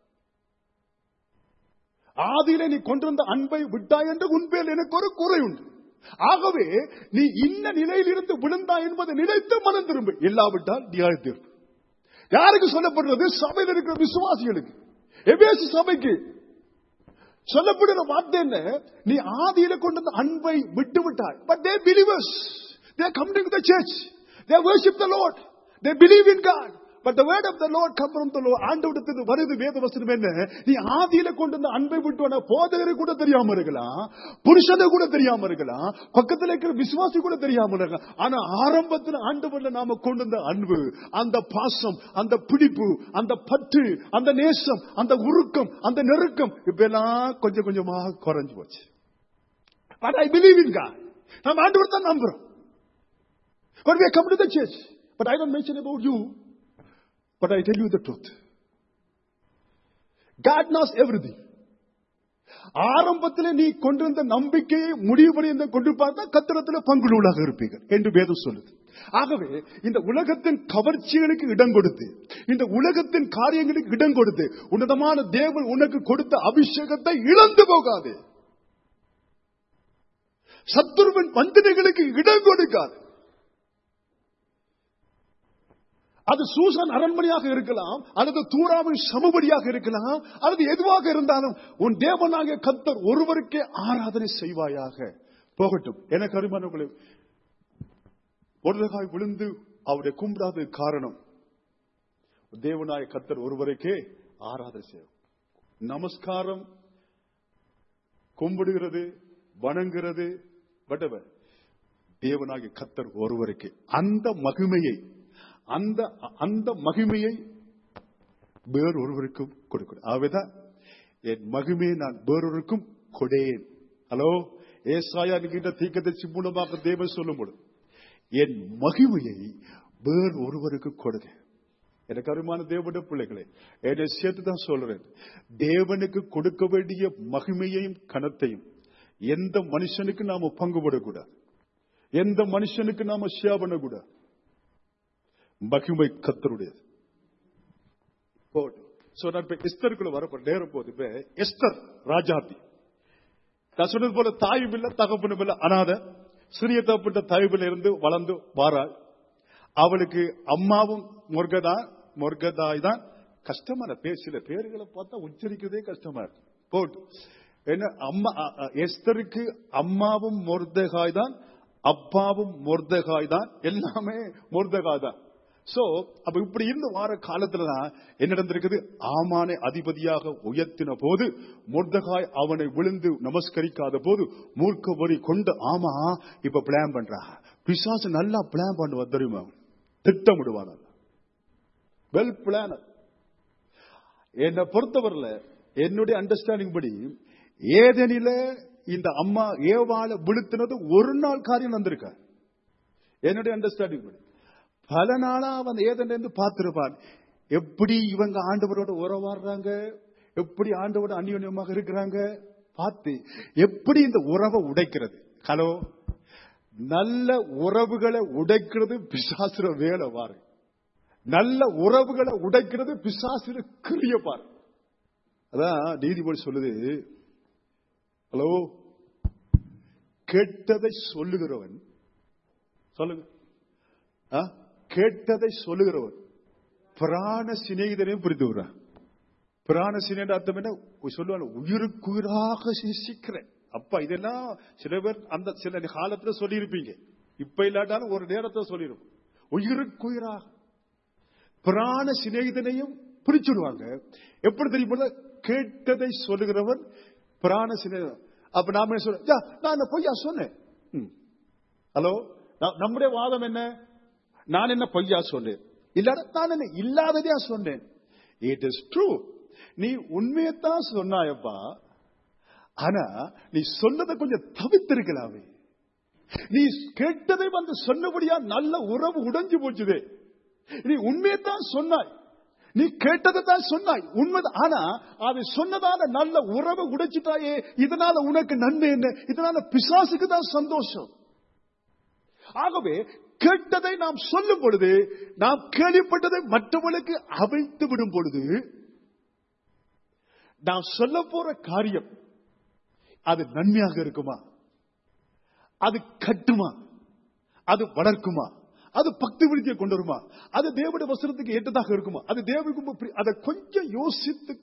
ஆதியில நீ கொண்டிருந்த அன்பை விட்டாய் என்று உன்பேல் எனக்கு ஒரு குறை உண்டு ஆகவே நீ இன்ன நிலையிலிருந்து விழுந்தாய் என்பதை நினைத்து மனம் திரும்ப இல்லாவிட்டால் நியாய தீர்ப்பு யாருக்கு சொல்லப்படுறது சபையில் இருக்கிற விசுவாசிகளுக்கு எபேசு சபைக்கு சொல்லப்படுகிற வார்த்தை என்ன நீ ஆதியில கொண்டு வந்த அன்பை விட்டு விட்டாய் but they believers they come to the church they worship the Lord they believe in God but the word of the Lord come from the Lord ஆண்டவரிடத்தில் வருது வேத வசனம் என்ன நீ ஆதியில கொண்டு வந்த அன்பை விட்டு வந்த போதகரை கூட தெரியாம இருக்கலாம் புருஷனை கூட தெரியாம இருக்கலாம் பக்கத்துல இருக்கிற விசுவாசி கூட தெரியாம இருக்கலாம் ஆனா ஆரம்பத்தில் ஆண்டவர்ல நாம கொண்டு வந்த அன்பு அந்த பாசம் அந்த பிடிப்பு அந்த பற்று அந்த நேசம் அந்த உருக்கம் அந்த நெருக்கம் இப்ப எல்லாம் கொஞ்சம் கொஞ்சமாக குறைஞ்சு போச்சு but I believe in God நம்ம ஆண்டவர் தான் நம்புறோம் When we come to the church, but I don't mention about you, but I tell you the truth. God knows everything. ஆரம்பத்தில் நீ கொண்டிருந்த நம்பிக்கையை முடிவுபடி கொண்டு பார்த்தா கத்திரத்தில் பங்குள்ளவர்களாக இருப்பீர்கள் என்று வேதம் சொல்லுது ஆகவே இந்த உலகத்தின் கவர்ச்சிகளுக்கு இடம் கொடுத்து இந்த உலகத்தின் காரியங்களுக்கு இடம் கொடுத்து உன்னதமான தேவன் உனக்கு கொடுத்த அபிஷேகத்தை இழந்து போகாது சத்துருவின் வந்தனைகளுக்கு இடம் கொடுக்காது அது சூசன் அரண்மனையாக இருக்கலாம் அல்லது தூராவின் சமபடியாக இருக்கலாம் அல்லது எதுவாக இருந்தாலும் உன் தேவனாகிய கத்தர் ஒருவருக்கே ஆராதனை செய்வாயாக போகட்டும் எனக்கு அருமானவர்களே ஒருவராய் விழுந்து அவருடைய கும்பிடாத காரணம் தேவனாய கத்தர் ஒருவருக்கே ஆராதனை செய்யும் நமஸ்காரம் கும்பிடுகிறது வணங்குறது whatever தேவனாகிய கத்தர் ஒருவருக்கு அந்த மகிமையை அந்த அந்த மகிமையை வேறொருவருக்கும் கொடுக்கணும் ஆகவேதான் என் மகிமையை நான் வேறொருக்கும் கொடேன் ஹலோ ஏசாயா என்கின்ற தீக்கதரிசி மூலமாக தேவன் சொல்லும் பொழுது என் மகிமையை வேறு ஒருவருக்கு கொடுங்க எனக்கு அருமான தேவனுடைய பிள்ளைகளே என்னை சேர்த்து தான் சொல்றேன் தேவனுக்கு கொடுக்க வேண்டிய மகிமையையும் கனத்தையும் எந்த மனுஷனுக்கு நாம பங்குபடக்கூடாது எந்த மனுஷனுக்கு நாம ஷேர் பண்ணக்கூடாது மகிமை கத்தருடையது போகட்டும். So, நான் இப்ப எஸ்தருக்குள்ள வரப்போ நேரம் போகுது இப்ப எஸ்தர் ராஜாத்தி நான் சொன்னது போல தாயும் இல்ல தகப்பனும் இல்ல அனாத சிறிய தகப்பட்ட தாய்பில் இருந்து வளர்ந்து வாராள் அவளுக்கு அம்மாவும் மொர்கதா மொர்கதாய் தான் கஷ்டமான பேர் சில பேர்களை பார்த்தா உச்சரிக்கிறதே கஷ்டமா இருக்கு போட்டு என்ன அம்மா அ- அ- எஸ்தருக்கு அம்மாவும் மொர்தகாய் தான் அப்பாவும் மொர்தகாய் தான் எல்லாமே மொர்தகாய் தான் சோ அப்ப இப்படி இருந்து வார காலத்துல தான் என்ன நடந்திருக்குது ஆமானை அதிபதியாக உயர்த்தின போது மொர்தகாய் அவனை விழுந்து நமஸ்கரிக்காத போது மூர்க்க வரி கொண்டு ஆமா இப்ப பிளான் பண்றா பிசாசு நல்லா பிளான் பண்ணுவா தெரியுமா அவன்? திட்டமிடுவான் வெல் பிளான் என்னை பொறுத்தவரையில என்னுடைய அண்டர்ஸ்டாண்டிங் படி ஏதெனில இந்த அம்மா ஏவாள விழுத்தினது ஒரு நாள் காரியம் வந்திருக்க என்னுடைய அண்டர்ஸ்டாண்டிங் படி பல நாளா அவன் ஏதென்று பார்த்திருப்பான் எப்படி இவங்க ஆண்டவரோட உறவாடுறாங்க எப்படி ஆண்டவரோட அந்யோன்யமாக இருக்கிறாங்க பார்த்து எப்படி இந்த உறவை உடைக்கிறது ஹலோ நல்ல உறவுகளை உடைக்கிறது பிசாசுர வேலை பாரு நல்ல உறவுகளை உடைக்கிறது பிசாசுர கிரிய பாரு அதான் நீதிபதி சொல்லுது ஹலோ கெட்டதை சொல்லுகிறவன் சொல்லுங்க ஆ? கேட்டதை சொல்லுகிறவன் பிராண சிநேகிதனையும் புரிந்து விடுறான் பிராண சிநேகித அர்த்தம் என்ன சொல்லுவாங்க உயிருக்குயிராக சிசிக்கிறேன் அப்பா இதெல்லாம் சில பேர் அந்த சில காலத்துல சொல்லியிருப்பீங்க இப்ப இல்லாட்டாலும் ஒரு நேரத்தை சொல்லியிருப்போம் உயிருக்குயிராக பிராண சிநேகிதனையும் பிரிச்சுடுவாங்க எப்படி தெரியுமா கேட்டதை சொல்லுகிறவன் பிராண சிநேகிதன் அப்ப நாம என்ன சொல்ல "யா, நான் என்ன பொய்யா சொன்னேன் ம். ஹலோ ந- நம்முடைய வாதம் என்ன நான் என்ன பொய்யா சொன்னேன் இல்லாத நான் என்ன இல்லாததையா சொன்னேன் இட் இஸ் ட்ரூ நீ உண்மையத்தான் சொன்னாயப்பா ஆனா நீ சொன்னதை கொஞ்சம் தவிர்த்திருக்கலாமே நீ கேட்டதை வந்து சொன்னபடியா நல்ல உறவு உடைஞ்சு போச்சுதே நீ உண்மையத்தான் சொன்னாய் நீ கேட்டதை தான் சொன்னாய் உண்மை ஆனா அது சொன்னதால நல்ல உறவை உடைச்சிட்டாயே இதனால உனக்கு நன்மை என்ன இதனால பிசாசுக்கு தான் சந்தோஷம் ஆகவே கேட்டதை நாம் சொல்லும் பொழுது நாம் கேள்விப்பட்டதை மற்றவர்களுக்கு அவைத்து விடும் பொழுது நாம் சொல்ல போற காரியம் அது நன்மையாக இருக்குமா அது கட்டுமா அது வளர்க்குமா அது பக்தி விருத்தியை கொண்டு வருமா அது தேவனுடைய வசனத்துக்கு ஏற்றதாக இருக்குமா அது தேவனுக்கு ரொம்ப பிரி- அதை கொஞ்சம் யோசித்து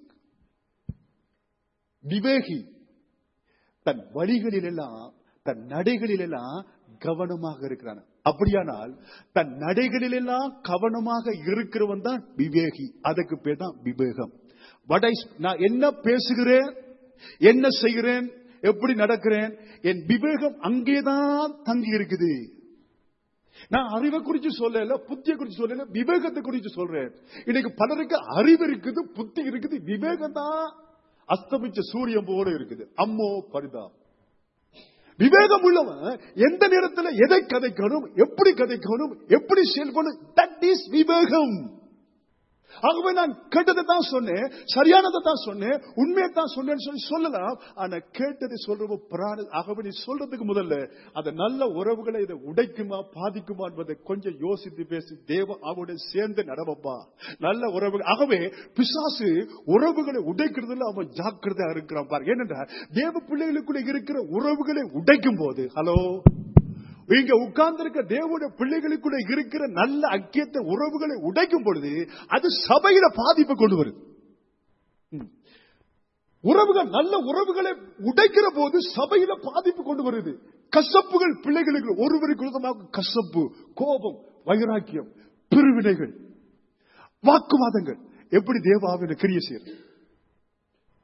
விவேகி தன் வழிகளில் எல்லாம் தன் நடைகளில் எல்லாம் கவனமாக இருக்கிறான் அப்படியானால் தன் நடைகளில் எல்லாம் கவனமாக இருக்கிறவன் தான் விவேகி அதுக்கு பேர் தான் விவேகம் What I- நான் என்ன பேசுகிறேன் என்ன செய்கிறேன் எப்படி நடக்கிறேன் என் விவேகம் அங்கேதான் தங்கி இருக்குது நான் அறிவை குறிச்சு சொல்லல புத்தியை குறிச்சு சொல்லல விவேகத்தை குறிச்சு சொல்றேன் இன்னைக்கு பலருக்கு அறிவு இருக்குது புத்தி இருக்குது விவேகம் தான் அஸ்தமிச்ச சூரியன் போல இருக்குது அம்மோ பரிதா விவேகம் உள்ளவன் எந்த நேரத்தில் எதை கதைக்கணும் எப்படி கதைக்கணும் எப்படி செயல்படணும் தட் இஸ் விவேகம் ஆகவே நான் கேட்டதை தான் சொன்னேன் சரியானதை தான் சொன்னேன் உண்மையை தான் சொன்னேன்னு சொல்லி சொல்லலாம் ஆனா கேட்டதை சொல்றவோ பிராண ஆகவே நீ சொல்றதுக்கு முதல்ல அந்த நல்ல உறவுகளை இதை உடைக்குமா பாதிக்குமா என்பதை கொஞ்சம் யோசித்து பேசி தேவ அவனுடைய சேர்ந்து நடவப்பா நல்ல உறவு ஆகவே பிசாசு உறவுகளை உடைக்கிறதுல அவன் ஜாக்கிரதையா இருக்கிறான் பாரு ஏனென்றால் தேவ பிள்ளைகளுக்குள்ள இருக்கிற உறவுகளை உடைக்கும் போது ஹலோ இங்க உட்கார்ந்திருக்க தேவனுடைய பிள்ளைகளுக்குள்ள இருக்கிற நல்ல ஐக்கியத்தை உறவுகளை உடைக்கும் பொழுது அது சபையில பாதிப்பை கொண்டு வருது ம். உறவுகள் நல்ல உறவுகளை உடைக்கிற போது சபையில பாதிப்பு கொண்டு வருது கசப்புகள் பிள்ளைகளுக்கு ஒருவருக்கு விரோதமாக கசப்பு கோபம் வைராக்கியம் பிரிவினைகள் வாக்குவாதங்கள் எப்படி தேவாவின கிரிய செய்யறது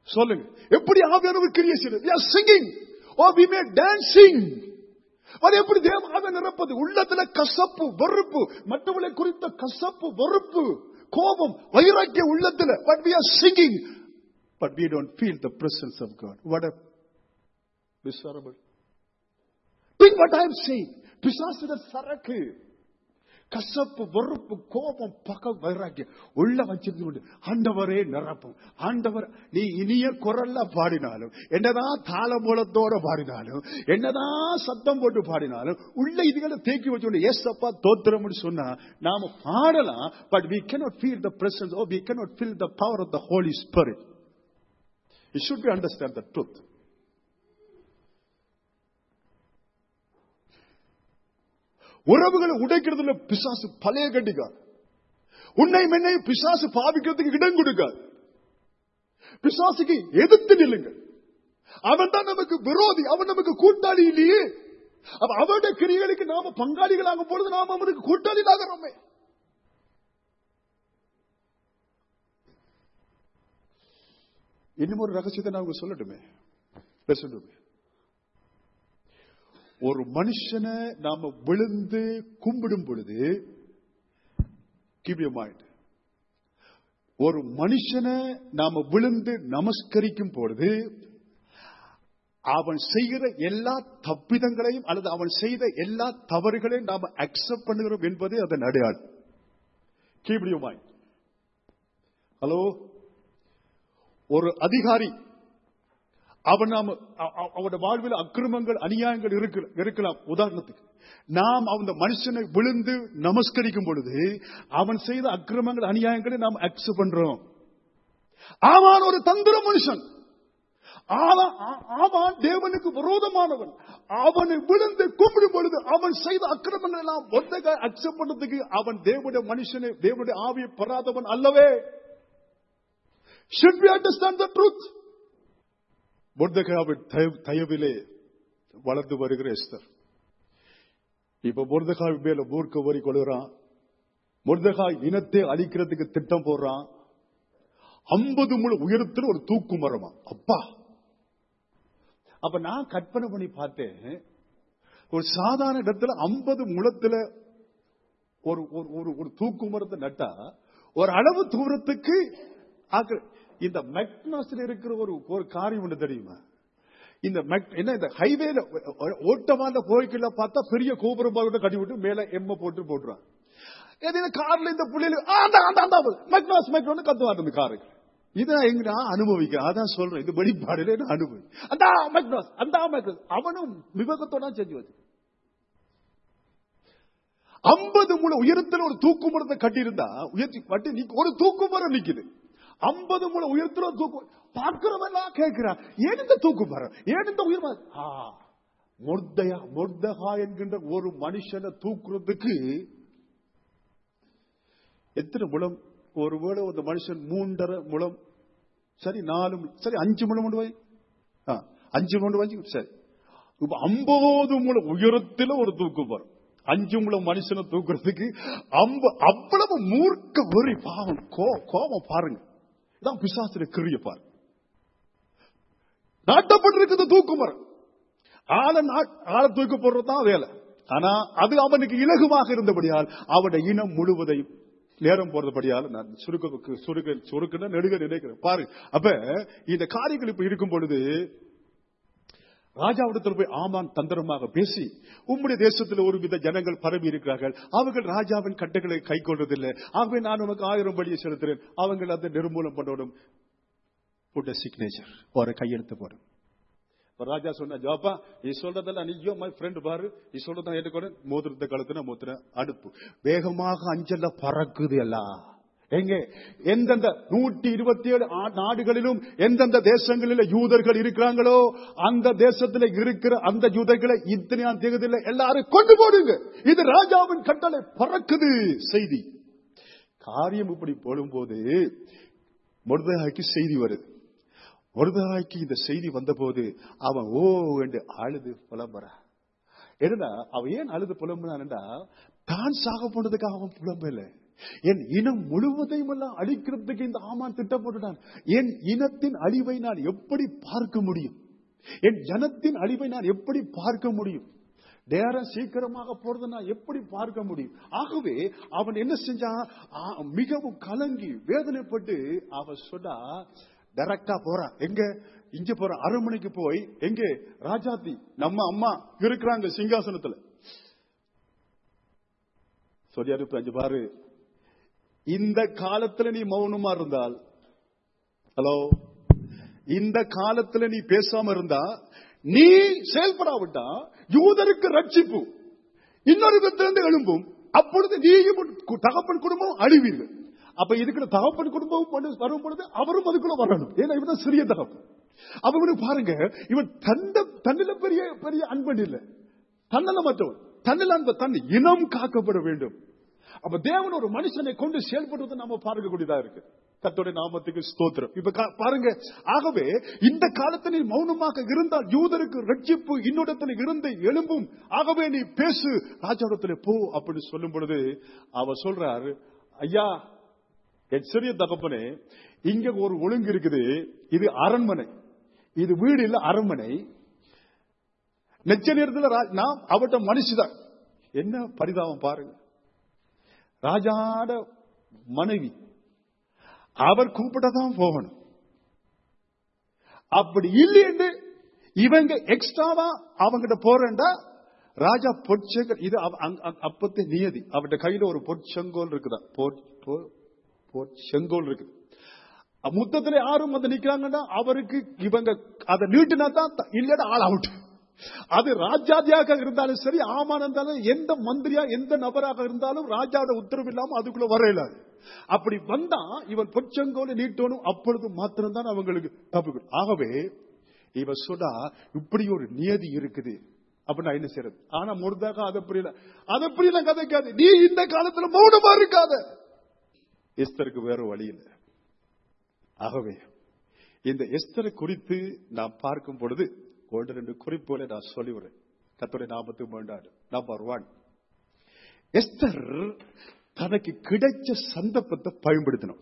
சொல்லுங்க எப்படி ஆவியானவர் கிரியை செய்யறது we are singing or we may dancing அது எப்படி தேவாவை நிரப்பது உள்ளத்துல கசப்பு வெறுப்பு மற்றவர்களை குறித்த கசப்பு வெறுப்பு கோபம் வைராக்கிய உள்ளத்துல but we are singing but we don't feel the presence of God what a miserable think what I am saying பிசாசுட சரக்கு கசப்பு வெறுப்பு கோபம் பக வைராக்கியம் உள்ள வச்சிருந்து ஆண்டவரே நிரப்பும் ஆண்டவர் நீ இனிய குரல்ல பாடினாலும் என்னதான் தாளமூலத்தோட பாடினாலும் என்னதான் சத்தம் போட்டு பாடினாலும் உள்ள இதுகளை தேக்கி வச்சு ஏசப்பா தோத்திரம்னு சொன்னா நாம பாடலாம் but we cannot feel the presence or we cannot feel the power of the Holy Spirit. You should be understand the truth. உறவுகளை உடைக்கிறதுல பிசாசு பழைய கண்டிக்கார் உன்னை மென்னை பிசாசு பாவிக்கிறதுக்கு இடம் கொடுக்காது பிசாசுக்கு எதிர்த்து நில்லுங்கள் அவன் தான் நமக்கு விரோதி அவன் நமக்கு கூட்டாளி இல்லையே அப்ப அவருடைய கிரிகளுக்கு நாம பங்காளிகளாக பொழுது நாம அவனுக்கு கூட்டாளிகளாகிறோமே இன்னும் ஒரு ரகசியத்தை நான் உங்களுக்கு சொல்லட்டுமே பேசட்டுமே ஒரு மனுஷனை நாம விழுந்து கும்பிடும் பொழுது keep your mind ஒரு மனுஷனை நாம விழுந்து நமஸ்கரிக்கும் பொழுது அவன் செய்கிற எல்லா தப்பிதங்களையும் அல்லது அவன் செய்த எல்லா தவறுகளையும் நாம அக்செப்ட் பண்ணுகிறோம் என்பது அதன் அடையாளம் keep your mind ஹலோ ஒரு அதிகாரி அவன் நாம அ- அ- அவனுடைய வாழ்வில் அக்கிரமங்கள் அநியாயங்கள் இருக்க- இருக்கலாம் உதாரணத்துக்கு நாம் அந்த மனுஷனை விழுந்து நமஸ்கரிக்கும் பொழுது அவன் செய்த அக்கிரமங்கள் அநியாயங்களை நாம் அக்செப்ட் பண்றோம் அவன் ஒரு தந்திர மனுஷன் ஆவா- ஆ- அவன் தேவனுக்கு விரோதமானவன் அவனை விழுந்து கும்பிடும் பொழுது அவன் செய்த அக்கிரமங்கள் எல்லாம் ஒன்றை அக்செப்ட் பண்ணதுக்கு அவன் தேவனுடைய மனுஷனை தேவனுடைய ஆவியை பெறாதவன் அல்லவே should we understand the truth மொர்தகாவின் தய- தயவிலே வளர்ந்து வருகிற எஸ்தர் இப்ப மொர்தகாய் மேல மூர்க்க வரி கொள்கிறான் மொர்தகாய் இனத்தை அழிக்கிறதுக்கு திட்டம் போடுறான் ஐம்பது முழு உயரத்தில் ஒரு தூக்கு மரமா அப்பா அப்ப நான் கற்பனை பண்ணி பார்த்தேன் ஒரு சாதாரண இடத்துல ஐம்பது முழத்துல ஒரு ஒரு- ஒரு ஒரு தூக்கு மரத்தை நட்டா ஒரு அளவு தூரத்துக்கு ஆக்கு- இந்த மெக்னாஸ்ல இருக்கிற ஒரு ஒரு காரியம் ஒன்று தெரியுமா இந்த மெக்- என்ன இந்த ஹைவேல ஓட்டமான கோயில்ல பார்த்தா பெரிய கோபுரம் போட்டு கட்டி விட்டு மேல எம்ம போட்டு போட்டுறான் ஏதோ கார்ல இந்த புள்ளையில ஆ, அந்த அந்த அந்த மெக்னாஸ் மெக்னோன்னு கத்துவாங்க இந்த காரு இதான் எங்க நான் அனுபவிக்கிறேன் அதான் சொல்றேன் இது வெளிப்பாடுல நான் அனுபவி அந்த மெக்னாஸ் அந்த மெக்னாஸ் அவனும் விவேகத்தோட செஞ்சு வச்சு ஐம்பது முழ உயரத்தில் ஒரு தூக்கு மரத்தை கட்டியிருந்தா உயர்த்தி கட்டி நீ ஒரு தூக்கு மரம் நிக்குது ஐம்பது முழ உயரத்தில் ஒரு தூக்கு பார்க்கிறவெல்லாம் கேட்கிறான் ஏன் இந்த தூக்கு மரம் ஏன் இந்த உயிர் மரம்? ஆ, மொர்தயா மொர்தகா என்கின்ற ஒரு மனுஷனை தூக்குறதுக்கு எத்தனை முழம் ஒருவேளை ஒரு மனுஷன் மூன்றரை முழம் சரி நாலு முழம், சரி அஞ்சு முழம் கொண்டு வை ஆ, அஞ்சு கொண்டு வை சரி இப்ப ஐம்பது முழம் உயரத்துல ஒரு தூக்கு வரும் அஞ்சு முழம் மனுஷனை தூக்குறதுக்கு அம்ப அவ்வளவு மூர்க்க வெறி பாவம் கோ- கோபம் பாருங்க இதான் பிசாசுல கிரிய பாரு நாட்டப்பட்டிருக்கிறது தூக்கு மரம் ஆளை நா- ஆளை தூக்கு போடுறதுதான் வேலை ஆனா அது அவனுக்கு இலகுவாக இருந்தபடியால் அவனுடைய இனம் முழுவதையும் நேரம் போறதுபடியால் நான் சுருக்க சுருக்க சுருக்குன்னு நெடுக நினைக்கிறேன் பாரு அப்ப இந்த காரியங்கள் இப்ப இருக்கும் பொழுது ராஜாவிடத்தில் போய் ஆமான் தந்திரமாக பேசி உம்முடைய தேசத்தில் ஒரு வித ஜனங்கள் பரவி இருக்கிறார்கள் அவர்கள் ராஜாவின் கட்டுகளை கை கொள்வதில்லை ஆகவே நான் உனக்கு ஆயிரம் வழியை செலுத்துறேன் அவங்கள் அதை நிர்மூலம் பண்ணணும் புட்ட சிக்னேச்சர் ஒரு கையெழுத்து போடும் இப்ப ராஜா சொன்ன ஜோப்பா நீ சொல்றதெல்லாம் நீயோ மை ஃப்ரெண்ட் பாரு நீ சொல்றதா ஏற்றுக்கொண்டு மோதிரத்தை கழுத்துன மோத்திர அடுப்பு வேகமாக அஞ்சல்ல பறக்குது எல்லாம் எங்க எந்தெந்த நூற்றி இருபத்தி ஏழு நாடுகளிலும் எந்தெந்த தேசங்களில் யூதர்கள் இருக்கிறாங்களோ அந்த தேசத்துல இருக்கிற அந்த யூதர்களை இத்தனையாம் தேதியில எல்லாரும் கொண்டு போடுங்க இது ராஜாவின் கட்டளை பறக்குது செய்தி காரியம் இப்படி போடும்போது மொர்தகாய்க்கு செய்தி வருது மொர்தகாய்க்கு இந்த செய்தி வந்தபோது அவன் ஓ என்று அழுது புலம்புறா என்னடா அவன் ஏன் அழுது புலம்புறான்டா தான் சாக போனதுக்காக அவன் புலம்பல என் இனம் முழுவதையும் எல்லாம் அழிக்கிறதுக்கு இந்த ஆமான் திட்டம் போட்டுட்டான் என் இனத்தின் அழிவை நான் எப்படி பார்க்க முடியும் என் ஜனத்தின் அழிவை நான் எப்படி பார்க்க முடியும் நேரம் சீக்கிரமாக போறதை நான் எப்படி பார்க்க முடியும் ஆகவே அவன் என்ன செஞ்சான் ஆ, மிகவும் கலங்கி வேதனைப்பட்டு அவன் சொன்னா டைரக்டா போறான் எங்க இங்க போறான் அரண்மனைக்கு போய் எங்க ராஜாத்தி நம்ம அம்மா இருக்கிறாங்க சிங்காசனத்துல சொல்லி அனுப்பி பாரு இந்த காலத்துல நீ மௌனமா இருந்தால் ஹலோ இந்த காலத்துல நீ பேசாம இருந்தா நீ செயல்படாவிட்டா யூதருக்கு ரட்சிப்பு இன்னொரு வித்திலிருந்து எழும்பும் அப்பொழுது நீயும் உன் கு- தகப்பன் குடும்பம் அழிவீர்கள் அப்ப இதுக்குள்ள தகப்பன் குடும்பம் வந்து வரும் பொழுது அவரும் அதுக்குள்ள வரணும் ஏன்னா இவன் தான் சிறிய தகப்பன் அப்ப இவனுக்கு பாருங்க இவன் தந்த தன்னில பெரிய பெரிய அன்பன் இல்லை தன்னல மற்றவன் தன்னில் அன்பு தன் இனம் காக்கப்பட வேண்டும் அப்ப தேவன் ஒரு மனுஷனை கொண்டு செயல்படுவதை நாம பார்க்கக்கூடியதா இருக்கு கர்த்தருடைய நாமத்துக்கு ஸ்தோத்திரம் இப்ப கா- பாருங்க ஆகவே இந்த காலத்தில் நீ மௌனமாக இருந்தால் யூதருக்கு ரட்சிப்பு இன்னொருத்தில் இருந்து எழும்பும் ஆகவே நீ பேசு ராஜாவிடத்துல போ அப்படின்னு சொல்லும் பொழுது அவர் சொல்றார் ஐயா என் சிறிய தகப்பனே இங்க ஒரு ஒழுங்கு இருக்குது இது அரண்மனை இது வீடு இல்ல அரண்மனை நெச்ச நேரத்தில் ரா- நாம் அவட்ட மனுஷிதான் என்ன பரிதாபம் பாருங்க ராஜாட மனைவி அவர் கூப்பிட்டதான் போகணும் அப்படி இல்லைன்னு இவங்க எக்ஸ்ட்ராவா அவங்கிட்ட போறேன்டா ராஜா பொற்செங்கல் இது அவ- அங்க- அங்க- அப்பத்து நியதி அவட்ட கையில ஒரு பொற்செங்கோல் இருக்குதா பொற்- பொ- பொற்செங்கோல் இருக்குது முத்தத்துல யாரும் வந்து நிக்கிறாங்கன்னா அவருக்கு இவங்க அதை நீட்டினா தான் த- இல்லைன்னா ஆள் அவுட் அது ராஜாதியாக இருந்தாலும் சரி ஆமான இருந்தாலும் எந்த மந்திரியா எந்த நபராக இருந்தாலும் ராஜாவோட உத்தரவு இல்லாம அதுக்குள்ள வர இயலாது அப்படி வந்தா இவன் பொற்செங்கோலை நீட்டணும் அப்பொழுது மாத்திரம்தான் அவங்களுக்கு தப்பு ஆகவே இவ சொன்னா இப்படி ஒரு நியதி இருக்குது அப்ப நான் என்ன செய்யறது ஆனா முருதாக அதை புரியல அதை புரியல கதைக்காது நீ இந்த காலத்துல மௌனமா இருக்காத எஸ்தருக்கு வேற வழி இல்லை ஆகவே இந்த எஸ்தரை குறித்து நாம் பார்க்கும் பொழுது ஒன்று ரெண்டு குறிப்புகளை நான் சொல்லிவிடுறேன் கத்துடைய நாமத்துக்கு வேண்டாடு நம்பர் ஒன் எஸ்தர் தனக்கு கிடைச்ச சந்தர்ப்பத்தை பயன்படுத்தணும்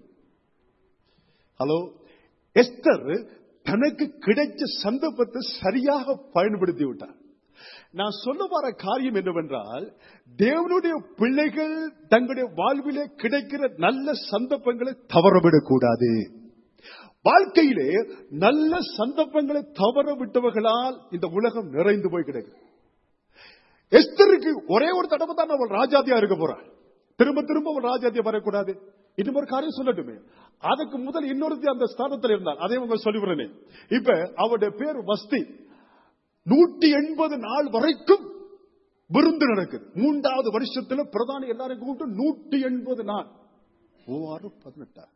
ஹலோ எஸ்தர் தனக்கு கிடைச்ச சந்தர்ப்பத்தை சரியாக பயன்படுத்தி விட்டார் நான் சொல்ல வர காரியம் என்னவென்றால் தேவனுடைய பிள்ளைகள் தங்களுடைய வாழ்விலே கிடைக்கிற நல்ல சந்தர்ப்பங்களை தவறவிடக் கூடாது வாழ்க்கையிலே நல்ல சந்தர்ப்பங்களை தவற விட்டவர்களால் இந்த உலகம் நிறைந்து போய் கிடக்கு எஸ்தருக்கு ஒரே ஒரு தடவை தான் அவள் ராஜாதியா இருக்க போறாள் திரும்ப திரும்ப அவள் ராஜாதியா வரக்கூடாது இன்னும் ஒரு காரியம் சொல்லட்டுமே அதுக்கு முதல் இன்னொருத்தி அந்த ஸ்தானத்தில் இருந்தால் அதே உங்க சொல்லிவிடுறேனே இப்ப அவருடைய பேர் வஸ்தி நூற்றி எண்பது நாள் வரைக்கும் விருந்து நடக்குது மூன்றாவது வருஷத்துல பிரதானி எல்லாரும் கூப்பிட்டு நூற்றி எண்பது நாள் மூவாறு பதினெட்டா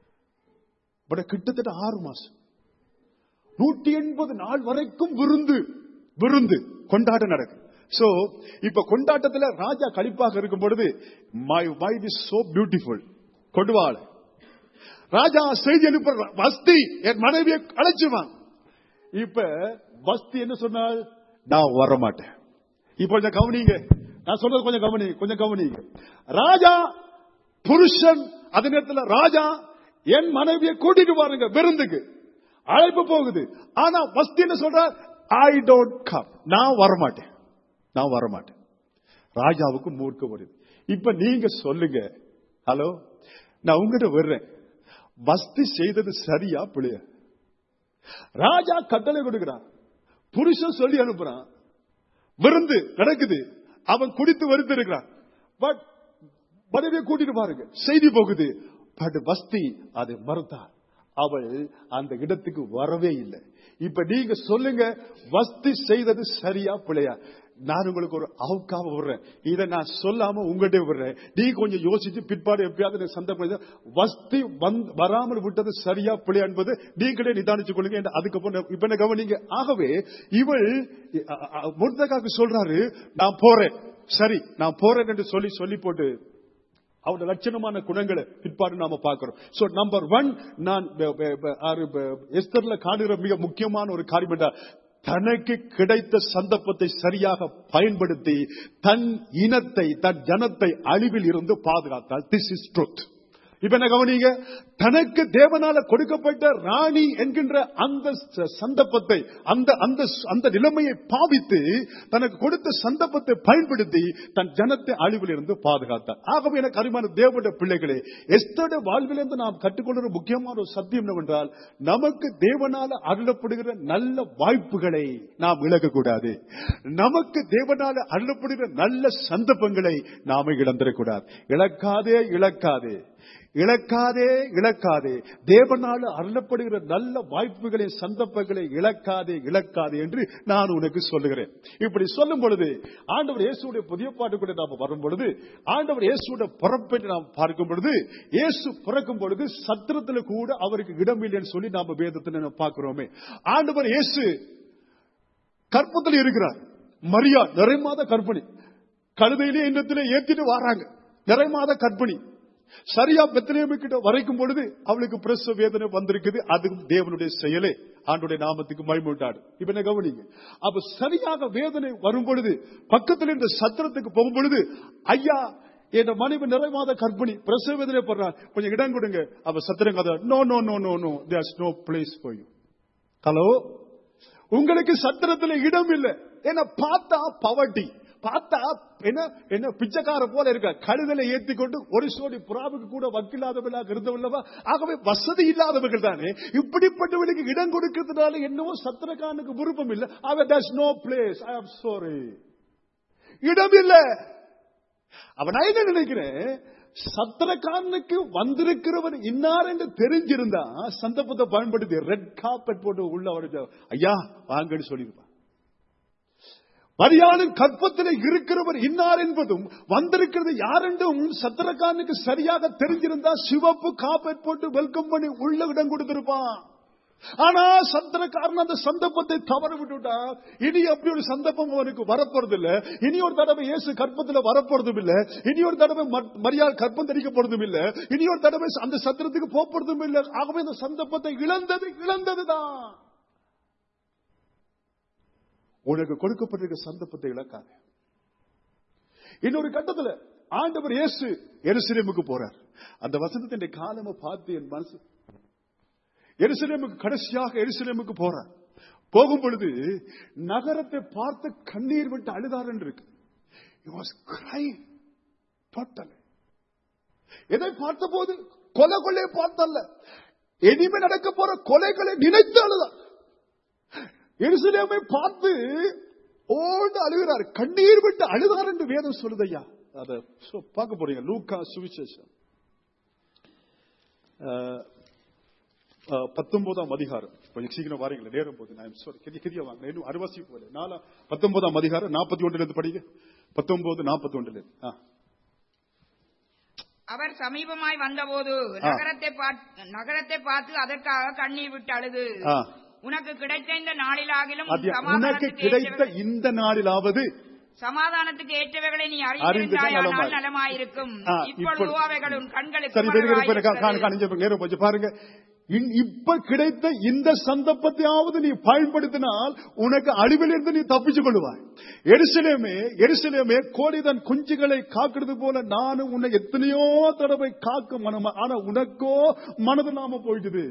பட் கிட்டத்தட்ட ஆறு மாசம் நூற்றி எண்பது நாள் வரைக்கும் விருந்து விருந்து கொண்டாட்டம் நடக்கும் சோ இப்ப கொண்டாட்டத்துல ராஜா கழிப்பாக இருக்கும் பொழுது my wife is so beautiful கொண்டு வாழ ராஜா செய்தி அனுப்புற வஸ்தி என் மனைவியை அழைச்சுவான் இப்ப வஸ்தி என்ன சொன்னால் நான் வர மாட்டேன் இப்ப கொஞ்சம் கவனிங்க நான் சொல்றது கொஞ்சம் கவனி கொஞ்சம் கவனிங்க ராஜா புருஷன் அதே நேரத்தில் ராஜா என் மனைவியை கூட்டிட்டு பாருங்க விருந்துக்கு அழைப்பு போகுது ஆனா வஸ்தி என்ன சொல்ற ஐ டோன்ட் கம் நான் வரமாட்டேன் நான் வரமாட்டேன் ராஜாவுக்கு மூர்க்க வருது இப்ப நீங்க சொல்லுங்க ஹலோ நான் உங்ககிட்ட வர்றேன் வஸ்தி செய்தது சரியா பிள்ளைய ராஜா கட்டளை கொடுக்கிறான் புருஷன் சொல்லி அனுப்புறான் விருந்து நடக்குது அவன் குடித்து வருத்து இருக்கிறான் பட் மனைவியை கூட்டிட்டு பாருங்க செய்தி போகுது பட் வஸ்தி அதை மறுத்தாள் அவள் அந்த இடத்துக்கு வரவே இல்லை இப்ப நீங்க சொல்லுங்க வஸ்தி செய்தது சரியா பிள்ளையா நான் உங்களுக்கு ஒரு அவுக்காக விடுறேன் இதை நான் சொல்லாம உங்கள்கிட்ட விடுறேன் நீ கொஞ்சம் யோசிச்சு பிற்பாடு எப்படியாவது எனக்கு சந்தர்ப்பம் வஸ்தி வந்து வராமல் விட்டது சரியா பிள்ளையா என்பது நீங்களே நிதானிச்சு கொள்ளுங்க என்று அதுக்கப்புறம் இப்ப என்ன கவனிங்க ஆகவே இவள் முருதகாக்கு சொல்றாரு நான் போறேன் சரி நான் போறேன் என்று சொல்லி சொல்லி போட்டு அவருடைய லட்சணமான குணங்களை பிற்பாடு நாம பார்க்கிறோம் சோ நம்பர் ஒன் நான் ப- ப- ப- ஆறு ப- எஸ்தர்ல காணுகிற மிக முக்கியமான ஒரு காரியம் என்றால் தனக்கு கிடைத்த சந்தர்ப்பத்தை சரியாக பயன்படுத்தி தன் இனத்தை தன் ஜனத்தை அழிவில் இருந்து பாதுகாத்தால் திஸ் இஸ் ட்ரூத் இப்ப என்ன கவனிங்க தனக்கு தேவனால கொடுக்கப்பட்ட ராணி என்கின்ற அந்த ச- சந்தர்ப்பத்தை அந்த அந்த அந்த நிலைமையை பாவித்து தனக்கு கொடுத்த சந்தர்ப்பத்தை பயன்படுத்தி தன் ஜனத்தை அழிவில் இருந்து பாதுகாத்தார் ஆகவே எனக்கு அருமையான தேவனுடைய பிள்ளைகளே எஸ்தோட வாழ்விலிருந்து நாம் கற்றுக்கொள்கிற முக்கியமான ஒரு சத்தியம் என்னவென்றால் நமக்கு தேவனால அருளப்படுகிற நல்ல வாய்ப்புகளை நாம் இழக்கக்கூடாது நமக்கு தேவனால அருளப்படுகிற நல்ல சந்தர்ப்பங்களை நாம இழந்துடக்கூடாது இழக்காதே இழக்காதே இழக்காதே இழக்காதே தேவனால அருளப்படுகிற நல்ல வாய்ப்புகளை சந்தர்ப்பங்களை இழக்காதே இழக்காதே என்று நான் உனக்கு சொல்லுகிறேன் இப்படி சொல்லும் பொழுது ஆண்டவர் இயேசுடைய புதிய பாட்டுக்குள்ள நாம் வரும் பொழுது ஆண்டவர் இயேசுடைய பிறப்பை நாம் பார்க்கும் பொழுது இயேசு பிறக்கும் பொழுது சத்திரத்துல கூட அவருக்கு இடம் இல்லைன்னு சொல்லி நாம வேதத்தில் நம்ம பார்க்கிறோமே ஆண்டவர் இயேசு கற்பத்தில் இருக்கிறார் மரியா நிறைமாத கற்பனை கழுதையிலே இன்னத்திலே ஏத்திட்டு வராங்க நிறைமாத கற்பனை சரியா பெத்தலேமு கிட்ட வரைக்கும் பொழுது அவளுக்கு பிரசவ வேதனை வந்திருக்குது அதுவும் தேவனுடைய செயலே ஆண்டுடைய நாமத்துக்கு மயமுண்டாடு இப்ப என்ன கவனிங்க அப்ப சரியாக வேதனை வரும் பொழுது பக்கத்தில் இருந்த சத்திரத்துக்கு போகும் பொழுது ஐயா என் மனைவி நிறைவாத கற்பிணி பிரசவ வேதனை படுறார் கொஞ்சம் இடம் கொடுங்க அவ சத்திரம் கதை no no no no no there's no place for you hello உங்களுக்கு சத்திரத்துல இடம் இல்லை ஏன்னா பார்த்தா பவர்ட்டி பார்த்தா என்ன என்ன பிச்சைக்கார போல இருக்க கழுதலை ஏத்தி கொண்டு ஒரு சோடி புறாவுக்கு கூட வக்கில்லாதவர்களாக இருந்தவல்லவா ஆகவே வசதி இல்லாதவர்கள் தானே இப்படிப்பட்டவர்களுக்கு இடம் கொடுக்கிறதுனால என்னவோ சத்திரக்காரனுக்கு விருப்பம் இல்லை அவ does no place I am sorry இடம் இல்லை அவன் நான் என்ன நினைக்கிறேன் சத்திரக்காரனுக்கு வந்திருக்கிறவன் இன்னார் என்று தெரிஞ்சிருந்தா சந்தர்ப்பத்தை பயன்படுத்தி ரெட் காப்பெட் போட்டு உள்ள அவருக்கு ஐயா வாங்கன்னு சொல்லியிருப்பான் மரியாதை கற்பத்தில் இருக்கிறவர் இன்னார் என்பதும் வந்திருக்கிறது யாரென்றும் சத்திரக்காரனுக்கு சரியாக தெரிஞ்சிருந்தா சிவப்பு காப்பெட் போட்டு வெல்கம் பண்ணி உள்ள இடம் கொடுத்திருப்பான் ஆனா சந்திரக்காரன் அந்த சந்தர்ப்பத்தை தவற விட்டுட்டா இனி அப்படி ஒரு சந்தர்ப்பம் அவனுக்கு வரப்போறது இல்ல இனி ஒரு தடவை இயேசு கற்பத்துல வரப்போறதும் இல்ல இனி ஒரு தடவை ம- மரியாதை கற்பம் தரிக்க போறதும் இல்ல இனி ஒரு தடவை அந்த சத்திரத்துக்கு போக போறதும் இல்ல ஆகவே அந்த சந்தர்ப்பத்தை இழந்தது இழந்ததுதான் உனக்கு கொடுக்கப்பட்டிருக்க சந்தர்ப்பத்தை இழக்காது இன்னொரு கட்டத்துல ஆண்டவர் இயேசு எருசலேமுக்கு போறார் அந்த வசனத்தின் காலமை பார்த்து என் மனசு எருசலேமுக்கு கடைசியாக எருசலேமுக்கு போறார் போகும் பொழுது நகரத்தை பார்த்து கண்ணீர் விட்டு அழுதார் என்று இருக்கு He was crying totally. எதை பார்த்த போது கொலை கொள்ளையை பார்த்தல்ல இனிமே நடக்க போற கொலைகளை நினைத்து அழுதார் எருசலேமை பார்த்து ஓடு அழுகிறார் கண்ணீர் விட்டு அழுதார் என்று வேதம் சொல்லுதையா அத சொ- பார்க்க போறீங்க லூக்கா சுவிசேஷம் அஹ், அஹ், பத்தொன்பதாம் அதிகாரம் கொஞ்சம் சீக்கிரம் வாரீங்களா நேரம் போது நான் sorry, கிரிய கிரிய வாங்க இன்னும் அறுவாசி போல நாலா பத்தொன்பதாம் அதிகாரம் நாற்பத்தி ஒன்றுல இருந்து படிங்க பத்தொன்பது நாற்பத்தி ஒன்றுல இருந்து ஆ. அவர் சமீபமாய் வந்தபோது ஆ. நகரத்தை பார்த்து நகரத்தை பார்த்து அதற்காக கண்ணீர் விட்டு அழுது ஆ. உனக்கு கிடைத்த இந்த நாளிலாகிலும் அது உனக்கு சமாதானத்துக்கு கிடைத்த ஏற்றவை- இந்த நாளிலாவது சமாதானத்துக்கு ஏற்றவைகளை நீ அறிந்திருந்தால் அறிந்திருந்தாயானால் நலமாய். நலமாயிருக்கும் ஆ, இப்பொழுதோ இப்பொழுது- அவைகள் உன் கண்களுக்கு சரி வெறும் வெறும் மறைவாயிருக்கிறது. காண காணிஞ்ச நேரம் போச்சு பாருங்க இன்- இப்ப கிடைத்த இந்த சந்தர்ப்பத்தையாவது நீ பயன்படுத்தினால் உனக்கு அழிவிலிருந்து நீ தப்பிச்சுக் கொள்வாய் எருசலேமே எருசலேமே கோழி தன் குஞ்சுகளை காக்கிறது போல நானும் உன்னை எத்தனையோ தடவை காக்கும் மனம் ஆனா உனக்கோ மனது நாம போயிடுது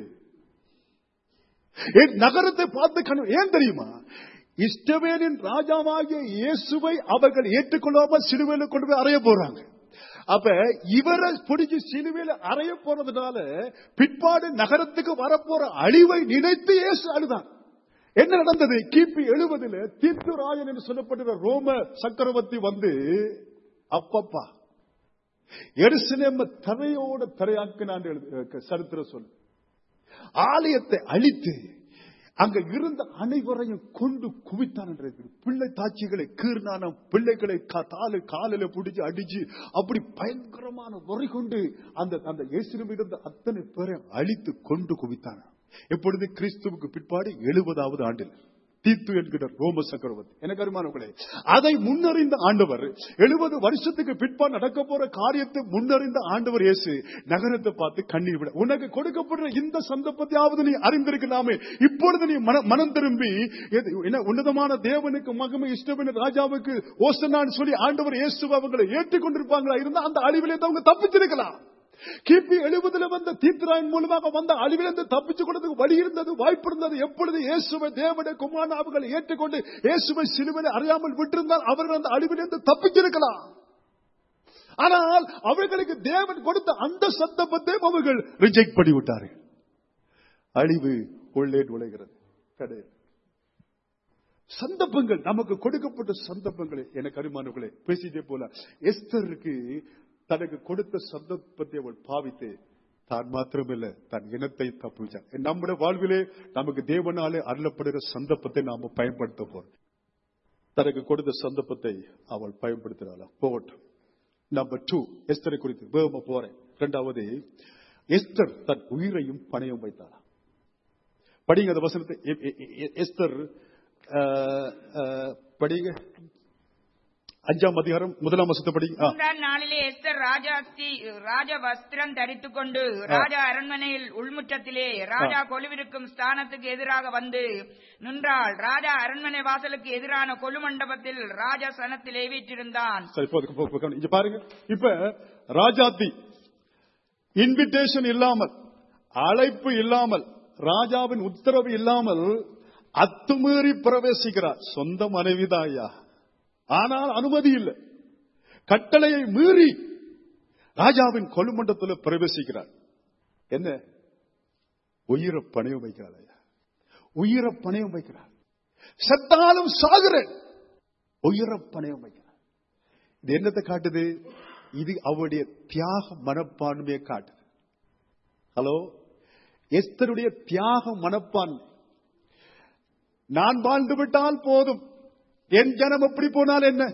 என் நகரத்தை பார்த்து கண்ணு ஏன் தெரியுமா இஷ்டவேலின் ராஜாவாகிய இயேசுவை அவர்கள் ஏற்றுக்கொள்ளாமல் சிலுவையில கொண்டு போய் அறைய போறாங்க அப்ப இவரை பிடிச்சு சிலுவையில அறைய போறதுனால பிற்பாடு நகரத்துக்கு வரப்போற அழிவை நினைத்து இயேசு அழுதான் என்ன நடந்தது கிபி எழுபதுல தீர்த்து ராஜன் என்று சொல்லப்படுகிற ரோம சக்கரவர்த்தி வந்து அப்பப்பா எருசலேம தரையோட தரையாக்கினான் சரித்திர சொல்லு ஆலயத்தை அழித்து அங்க இருந்த அனைவரையும் கொண்டு குவித்தான் என்று இருக்குது. பிள்ளை தாட்சிகளை கீர்னான பிள்ளைகளை கா- தாலு காலில பிடிச்சு அடிச்சு அப்படி பயங்கரமான வரி கொண்டு அந்த அந்த இயேசுவில் இருந்த அத்தனை பேரை அழித்து கொண்டு குவித்தான் எப்பொழுது கிறிஸ்துவுக்கு பிற்பாடு எழுபதாவது ஆண்டில் தீத்து என்கிற ரோம சக்கரவர்த்தி எனக்கு அருமானவர்களே அதை முன்னறிந்த ஆண்டவர் எழுபது வருஷத்துக்கு பிற்பா நடக்க போற காரியத்தை முன்னறிந்த ஆண்டவர் இயேசு நகரத்தை பார்த்து கண்ணீர் விட உனக்கு கொடுக்கப்படுற இந்த சந்தர்ப்பத்தையாவது நீ அறிந்திருக்கலாமே இப்பொழுது நீ மன- மனம் திரும்பி எது- என்ன உன்னதமான தேவனுக்கு மகமை இஷ்டமின் ராஜாவுக்கு ஓசனான்னு சொல்லி ஆண்டவர் இயேசு அவங்களை ஏற்றுக்கொண்டிருப்பாங்களா இருந்தா அந்த அழிவிலே அவங்க தப்பிச்சிருக்கலாம் கிபி எழுபதுல வந்த தீர்த்தராயின் மூலமாக வந்த அழிவிலிருந்து தப்பிச்சு கொண்டதுக்கு வழி இருந்தது வாய்ப்பு இருந்தது எப்பொழுது இயேசுவை தேவனுடைய குமாரன் அவர்களை ஏற்றுக்கொண்டு இயேசுவை சிலுவையை அறியாமல் விட்டிருந்தால் அவர்கள் அந்த அழிவிலிருந்து தப்பிச்சிருக்கலாம் ஆனால் அவர்களுக்கு தேவன் கொடுத்த அந்த சந்தர்ப்பத்தை அவர்கள் ரிஜெக்ட் பண்ணி விட்டார்கள் அழிவு உள்ளே நுழைகிறது கிடையாது சந்தர்ப்பங்கள் நமக்கு கொடுக்கப்பட்ட சந்தர்ப்பங்களை எனக்கு அருமானவர்களே பேசிட்டே போல எஸ்தருக்கு தனக்கு கொடுத்த சந்தர்ப்பத்தை அவள் பாவித்து தான் மாத்திரமில்ல தன் இனத்தை தப்புச்சார் நம்முடைய வாழ்விலே நமக்கு தேவனாலே அருளப்படுகிற சந்தர்ப்பத்தை நாம பயன்படுத்த போறோம் தனக்கு கொடுத்த சந்தர்ப்பத்தை அவள் பயன்படுத்தினாளா போகட்டும் நம்பர் டூ எஸ்தரை குறித்து வேகமா போறேன் இரண்டாவது எஸ்தர் தன் உயிரையும் பணையும் வைத்தாளா படிங்க அந்த வசனத்தை எ- எ- எ- எஸ்தர் அஹ், அஹ், படிங்க அஞ்சாம் அதிகாரம் முதலாம் வசனத்தை படிங்க ஆ. மூன்றாம் நாளிலே எஸ்தர் ராஜாஸ்தி ராஜ வஸ்திரம் தரித்துக் கொண்டு ராஜா அரண்மனையில் உள்முற்றத்திலே ராஜா கொலுவிருக்கும் ஸ்தானத்துக்கு எதிராக வந்து நின்றாள் ராஜா அரண்மனை வாசலுக்கு எதிரான கொலு மண்டபத்தில் ராஜா சனத்திலே வீற்றிருந்தான் சரி போதும், போ- போ- கவனி. இங்க பாருங்க இப்ப ராஜாத்தி இன்விடேஷன் இல்லாமல் அழைப்பு இல்லாமல் ராஜாவின் உத்தரவு இல்லாமல் அத்துமீறி பிரவேசிக்கிறார் சொந்த மனைவிதான் ஐயா ஆனால் அனுமதி இல்லை கட்டளையை மீறி ராஜாவின் கொலுமண்டத்தில் பிரவேசிக்கிறார் என்ன உயிரை பணையம் வைக்கிறார் ஐயா உயிரை பணையம் வைக்கிறார் செத்தாலும் சாகுறேன் உயிரை பணையம் வைக்கிறார் இது என்னத்தை காட்டுது இது அவருடைய தியாக மனப்பான்மையை காட்டுது ஹலோ எஸ்தருடைய தியாக மனப்பான்மை நான் வாழ்ந்து விட்டால் போதும் என் ஜனம் எப்படி போனால் என்ன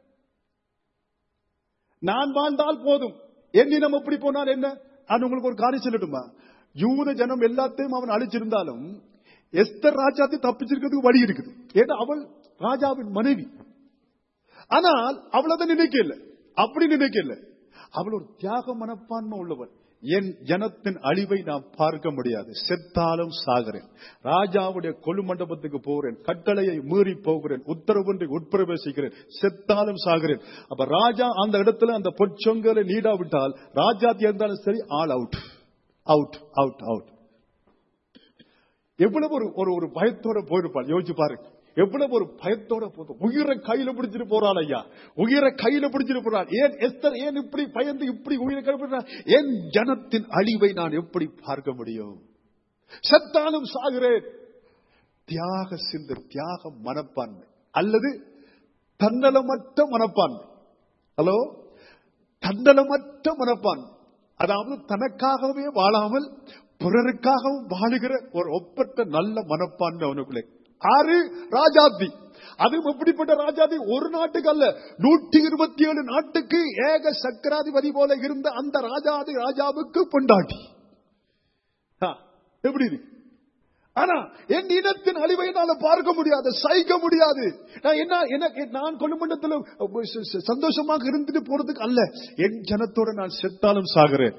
நான் வாழ்ந்தால் போதும் என் இனம் எப்படி போனால் என்ன நான் உங்களுக்கு ஒரு காரியம் சொல்லட்டுமா யூத ஜனம் எல்லாத்தையும் அவன் அழிச்சிருந்தாலும் எஸ்தர் ராஜாத்தை தப்பிச்சிருக்கிறதுக்கு வழி இருக்குது ஏன்னா அவள் ராஜாவின் மனைவி ஆனால் அவள் அதை நினைக்கல அப்படி நினைக்கல அவள் ஒரு தியாக மனப்பான்மை உள்ளவள் என் ஜனத்தின் அழிவை நான் பார்க்க முடியாது செத்தாலும் சாகிறேன் ராஜாவுடைய கொலு மண்டபத்துக்கு போகிறேன் கட்டளையை மீறி போகிறேன் உத்தரவுன்றி உட்பிரவேசிக்கிறேன் செத்தாலும் சாகிறேன் அப்ப ராஜா அந்த இடத்துல அந்த பொற்சொங்கலை நீடாவிட்டால் ராஜாத்தி இருந்தாலும் சரி all out out out out எவ்வளவு ஒரு ஒரு ஒரு பயத்தோட போயிருப்பாள் யோசிச்சு பாருங்க எவ்வளவு ஒரு பயத்தோட போதும் உயிரை கையில பிடிச்சிட்டு போறாள் ஐயா உயிரை கையில பிடிச்சிட்டு போறாள் ஏன் எஸ்தர் ஏன் இப்படி பயந்து இப்படி உயிரை கைப்பிடுறா என் ஜனத்தின் அழிவை நான் எப்படி பார்க்க முடியும் செத்தாலும் சாகிறேன் தியாக சிந்த தியாக மனப்பான்மை அல்லது தன்னலமற்ற மனப்பான்மை ஹலோ தன்னலமற்ற மனப்பான்மை அதாவது தனக்காகவே வாழாமல் பிறருக்காகவும் வாழுகிற ஒரு ஒப்பற்ற நல்ல மனப்பான்மை அவனுக்குள்ளே ஆறு ராஜாதி அதுவும் எப்படிப்பட்ட ராஜாதி ஒரு நாட்டுக்கு அல்ல நூற்றி இருபத்தி ஏழு நாட்டுக்கு ஏக சக்கராதிபதி போல இருந்த அந்த ராஜாதி ராஜாவுக்கு பொண்டாட்டி ஆ, எப்படி இருக்கு ஆனா என் இனத்தின் அழிவை என்னால பார்க்க முடியாது சகிக்க முடியாது நான் என்ன எனக்கு நான் கொள்ளுமண்டத்தில் சந்தோஷமாக இருந்துட்டு போறதுக்கு அல்ல என் ஜனத்தோட நான் செத்தாலும் சாகிறேன்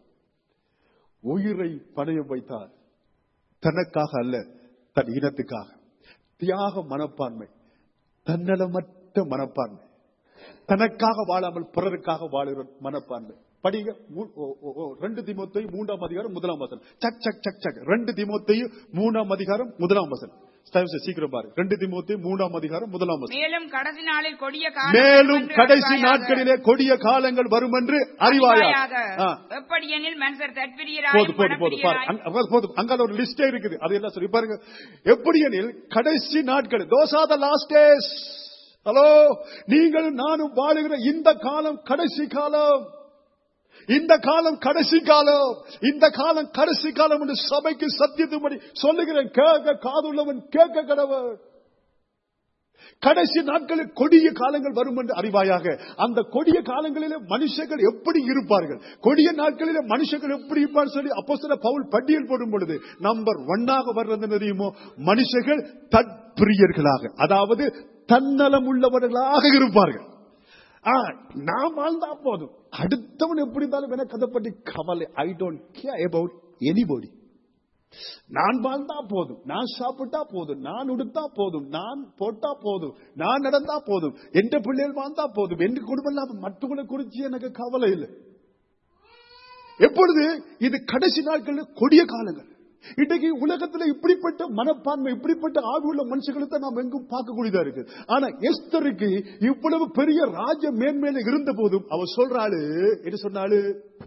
உயிரை பணையம் வைத்தார் தனக்காக அல்ல தன் இனத்துக்காக தியாக மனப்பான்மை தன்னலமற்ற மனப்பான்மை தனக்காக வாழாமல் பிறருக்காக வாழுகிற மனப்பான்மை படிங்க மூ- ஓ- ஓ- ஓ, ரெண்டு திமுத்தையும் மூன்றாம் அதிகாரம் முதலாம் வசனம் சக் சக் சக் சக் ரெண்டு திமுத்தையும் மூணாம் அதிகாரம் முதலாம் வசனம் தயவு செய்து சீக்கிரம் பாரு ரெண்டு திமுத்தையும் மூணாம் அதிகாரம் முதலாம் வசனம் மேலும் கடைசி நாளில் கொடிய காலம் மேலும் வரும் என்று கடைசி அறிவாயாக. நாட்களிலே கொடிய காலங்கள் வரும் என்று அறிவாயாக அறிவாயாக. ஆ. எப்படியெனில் மனுஷர் போது தற்பிரியராய் போது போது பாரு அங்க- அங்க போதும் அங்க ஒரு லிஸ்டே இருக்குது அது என்ன சொல்லி பாருங்க எப்படி எனில் கடைசி நாட்கள் those are the last days hello நீங்கள் நானும் வாழுகிற இந்த காலம் கடைசி காலம் இந்த காலம் கடைசி காலம் இந்த காலம் கடைசி காலம் என்று சபைக்கு சத்தியத்துபடி சொல்லுகிறேன் கேட்க காதுள்ளவன் கேட்க கடவன் கடைசி நாட்களில் கொடிய காலங்கள் வரும் என்று அறிவாயாக அந்த கொடிய காலங்களிலே மனுஷர்கள் எப்படி இருப்பார்கள் கொடிய நாட்களிலே மனுஷர்கள் எப்படி இருப்பார் சொல்லி அப்போ பவுல் பட்டியல் போடும் பொழுது நம்பர் ஒன்னாக வர்றது தெரியுமோ மனுஷர்கள் தற்பிரியர்களாக அதாவது தன்னலம் உள்ளவர்களாக இருப்பார்கள் ஆ, நான் வாழ்ந்தா போதும் அடுத்தவன் எப்படி இருந்தாலும் எனக்கு அதை பற்றி கவலை I don't care about anybody நான் வாழ்ந்தா போதும் நான் சாப்பிட்டா போதும் நான் உடுத்தா போதும் நான் போட்டா போதும் நான் நடந்தா போதும் எந்த பிள்ளைகள் வாழ்ந்தா போதும் எந்த குடும்பம் இல்லாம மற்றவங்களை குறிச்சு எனக்கு கவலை இல்லை எப்பொழுது இது கடைசி நாட்கள் கொடிய காலங்கள் இன்றைக்கு உலகத்துல இப்படிப்பட்ட மனப்பான்மை இப்படிப்பட்ட ஆர்வமுள்ள மனுஷங்களை தான் நாம் எங்கும் பார்க்கக்கூடியதா இருக்கு ஆனா எஸ்தருக்கு இவ்வளவு பெரிய ராஜ மேன்மையில இருந்த போதும் அவ சொல்றாளு என்ன சொன்னாலு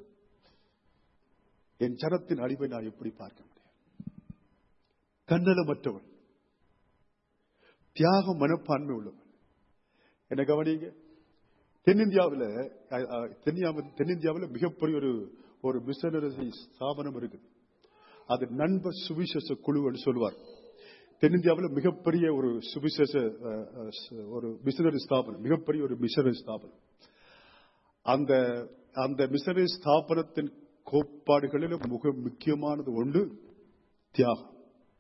என் ஜனத்தின் அழிவை நான் எப்படி பார்க்க முடியும் தன்னலமற்றவன் தியாக மனப்பான்மை உள்ளவன் என்ன கவனிங்க தென்னிந்தியாவில் தென்னிந்தியாவில் மிகப்பெரிய ஒரு ஒரு மிஷனரி ஸ்தாபனம் இருக்குது அது நண்பர் சுவிசேஷ குழு என்று சொல்வார் தென்னிந்தியாவில் மிகப்பெரிய ஒரு சுவிசேஷ அஹ், அஹ், ச- ஒரு மிஷனரி ஸ்தாபனம் மிகப்பெரிய ஒரு மிஷனரி ஸ்தாபனம் அந்த அந்த மிஷனரி ஸ்தாபனத்தின் கோட்பாடுகளில் மிக முக்கியமானது ஒன்று தியாகம்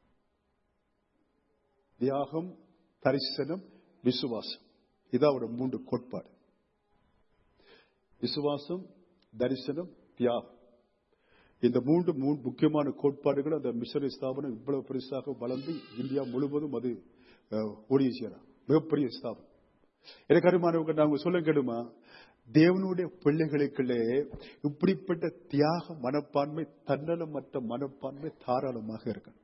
தியாகம் தரிசனம் விசுவாசம் இதான் அவரோட மூன்று கோட்பாடு விசுவாசம் தரிசனம் தியாகம் இந்த மூன்று மூன்று முக்கியமான கோட்பாடுகள் அந்த மிஷனரி ஸ்தாபனம் இவ்வளவு பெருசாக வளர்ந்து இந்தியா முழுவதும் அது அஹ், ஊழியம் செய்யலாம் மிகப்பெரிய ஸ்தாபனம் எனக்கு அருமானவங்க நாங்க சொல்ல கேடுமா தேவனுடைய பிள்ளைகளுக்குள்ளே இப்படிப்பட்ட தியாக மனப்பான்மை தன்னலமற்ற மனப்பான்மை தாராளமாக இருக்கணும்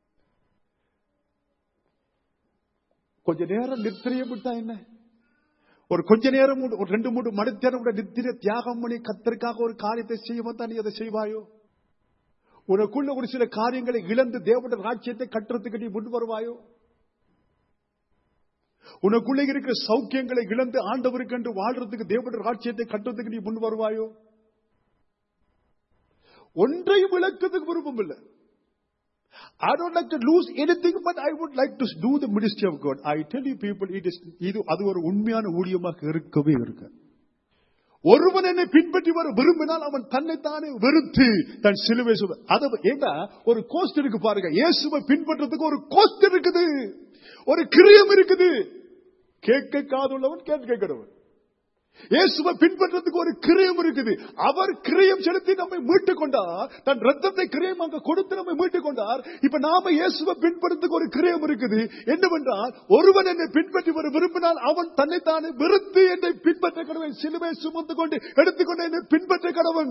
கொஞ்ச நேரம் நித்திரைய விட்டா என்ன ஒரு கொஞ்ச நேரம் ஒரு ஒரு ரெண்டு மூணு மணி நேரம் கூட நித்திர தியாகம் பண்ணி கத்தருக்காக ஒரு காரியத்தை செய்யும் தான் நீ அதை செய்வாயோ உனக்குள்ள ஒரு சில காரியங்களை இழந்து தேவனுடைய ராஜ்யத்தை கட்டுறதுக்கு நீ முன் வருவாயோ உனக்குள்ளே இருக்கிற சௌக்கியங்களை இழந்து ஆண்டவருக்கு என்று வாழ்றதுக்கு தேவனுடைய ராஜ்யத்தை கட்டுறதுக்கு நீ முன் வருவாயோ ஒன்றையும் விளக்கத்துக்கு விருப்பம் இல்லை I don't like to lose anything, but I would like to do the ministry of God. I tell you people, it is, இது அது ஒரு உண்மையான ஊழியமாக இருக்கவே இருக்க ஒருவன் என்னை பின்பற்றி வர விரும்பினால் அவன் தன்னைத்தானே வெறுத்து தன் சிலுவை சும அதை ஏண்டா ஒரு கோஸ்ட் இருக்கு பாருங்க இயேசுவை பின்பற்றதுக்கு ஒரு கோஸ்ட் இருக்குது ஒரு கிரியம் இருக்குது கேட்க காதுள்ளவன் கேட்க கடவன் இயேசுவை பின்பற்றதுக்கு ஒரு கிரியம் இருக்குது அவர் கிரியம் செலுத்தி நம்மை மீட்டுக் கொண்டார் தன் ரத்தத்தை கிரியம் அங்க கொடுத்து நம்மை மீட்டுக் கொண்டார் இப்ப நாம இயேசுவை பின்பற்றதுக்கு ஒரு கிரியம் இருக்குது என்னவென்றால் ஒருவன் என்னை பின்பற்றி வர விரும்பினால் அவன் தன்னைத்தானே வெறுத்து என்னை பின்பற்ற கடவன் சிலுவை சுமந்து கொண்டு எடுத்துக்கொண்டு என்னை பின்பற்ற கடவன்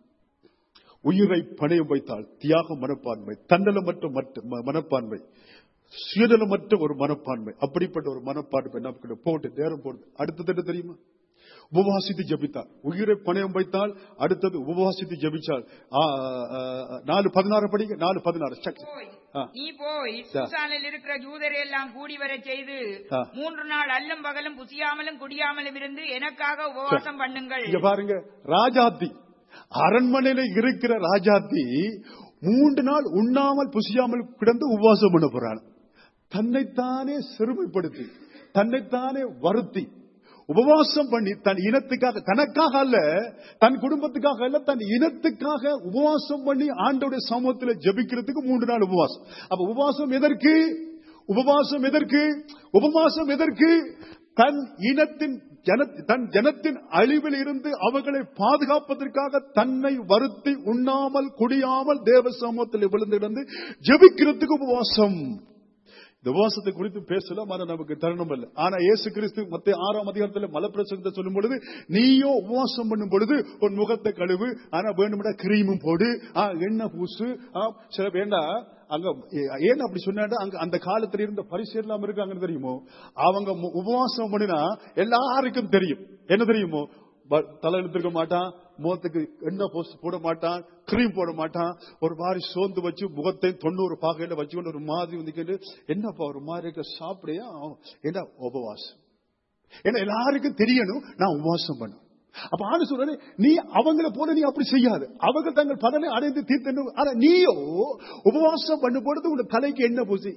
உயிரை பணயம் வைத்தால் தியாக மனப்பான்மை தன்னலமற்ற மற்ற- ம- மனப்பான்மை சுயநலமற்ற ஒரு மனப்பான்மை அப்படிப்பட்ட ஒரு மனப்பான்மை நமக்கு போட்டு நேரம் போட்டு அடுத்தது என்ன தெரியுமா உபவாசித்து ஜபித்தார் உயிரை பணயம் வைத்தால் அடுத்தது உபவாசித்து ஜபிச்சால் ஆ, ஆ, ஆ, நாலு பதினாறு படிங்க நாலு பதினாறு சக். போய் ஆ. நீ போய் சூசானில் இருக்கிற யூதரை எல்லாம் கூடி வரச் செய்து ஆ. மூன்று நாள் அல்லும் பகலும் புசியாமலும் குடியாமலும் இருந்து எனக்காக உபவாசம் பண்ணுங்கள் இங்க பாருங்க ராஜாத்தி அரண்மனையில இருக்கிற ராஜாத்தி மூன்று நாள் உண்ணாமல் புசியாமல் கிடந்து உபவாசம் பண்ண போறான் தன்னைத்தானே சிறுமைப்படுத்தி தன்னைத்தானே வருத்தி உபவாசம் பண்ணி தன் இனத்துக்காக தனக்காக அல்ல தன் குடும்பத்துக்காக அல்ல தன் இனத்துக்காக உபவாசம் பண்ணி ஆண்டோட சமூகத்தில் ஜெபிக்கிறதுக்கு மூன்று நாள் உபவாசம் அப்ப உபவாசம் எதற்கு உபவாசம் எதற்கு உபவாசம் எதற்கு தன் இனத்தின் ஜன தன் ஜனத்தின் அழிவில் இருந்து அவர்களை பாதுகாப்பதற்காக தன்னை வருத்தி உண்ணாமல் குடியாமல் தேவ சமூகத்தில் விழுந்து கிடந்து ஜெபிக்கிறதுக்கு உபவாசம் இந்த உபவாசத்தை குறித்து பேசலாம் ஆனா நமக்கு தருணம் இல்லை ஆனா இயேசு கிறிஸ்து மத்த ஆறாம் அதிகாரத்தில் மலப்பிரசங்கத்தை சொல்லும் பொழுது நீயோ உபவாசம் பண்ணும் பொழுது உன் முகத்தை கழுவு ஆனா வேணும்டா கிரீமும் போடு ஆ, எண்ணெய் பூசு ஆ, சில வேண்டாம் அங்க ஏ- ஏன் அப்படி சொன்னா அங்க அந்த காலத்துல இருந்த பரிசு எல்லாம் இருக்காங்கன்னு தெரியுமோ அவங்க மு- உபவாசம் பண்ணினா எல்லாருக்கும் தெரியும் என்ன தெரியுமோ ப- தலை எடுத்துக்க மாட்டான் முகத்துக்கு எண்ணெய் போஸ்ட் போட மாட்டான் கிரீம் போட மாட்டான் ஒரு மாதிரி சோர்ந்து வச்சு முகத்தை தொண்ணூறு பாகையில வச்சுக்கொண்டு ஒரு மாதிரி வந்துக்கிட்டு என்னப்பா ஒரு மாதிரி இருக்க சாப்பிடையா என்ன உபவாசம் ஏன்னா எல்லாருக்கும் தெரியணும் நான் உபவாசம் பண்ணும் அப்ப ஆண்டு சொல்றாரு நீ அவங்கள போல நீ அப்படி செய்யாது அவங்க தங்கள் பலனை அடைந்து தீர்த்தணும் ஆனா நீயோ உபவாசம் பண்ணும் பொழுது உன் தலைக்கு என்ன பூசி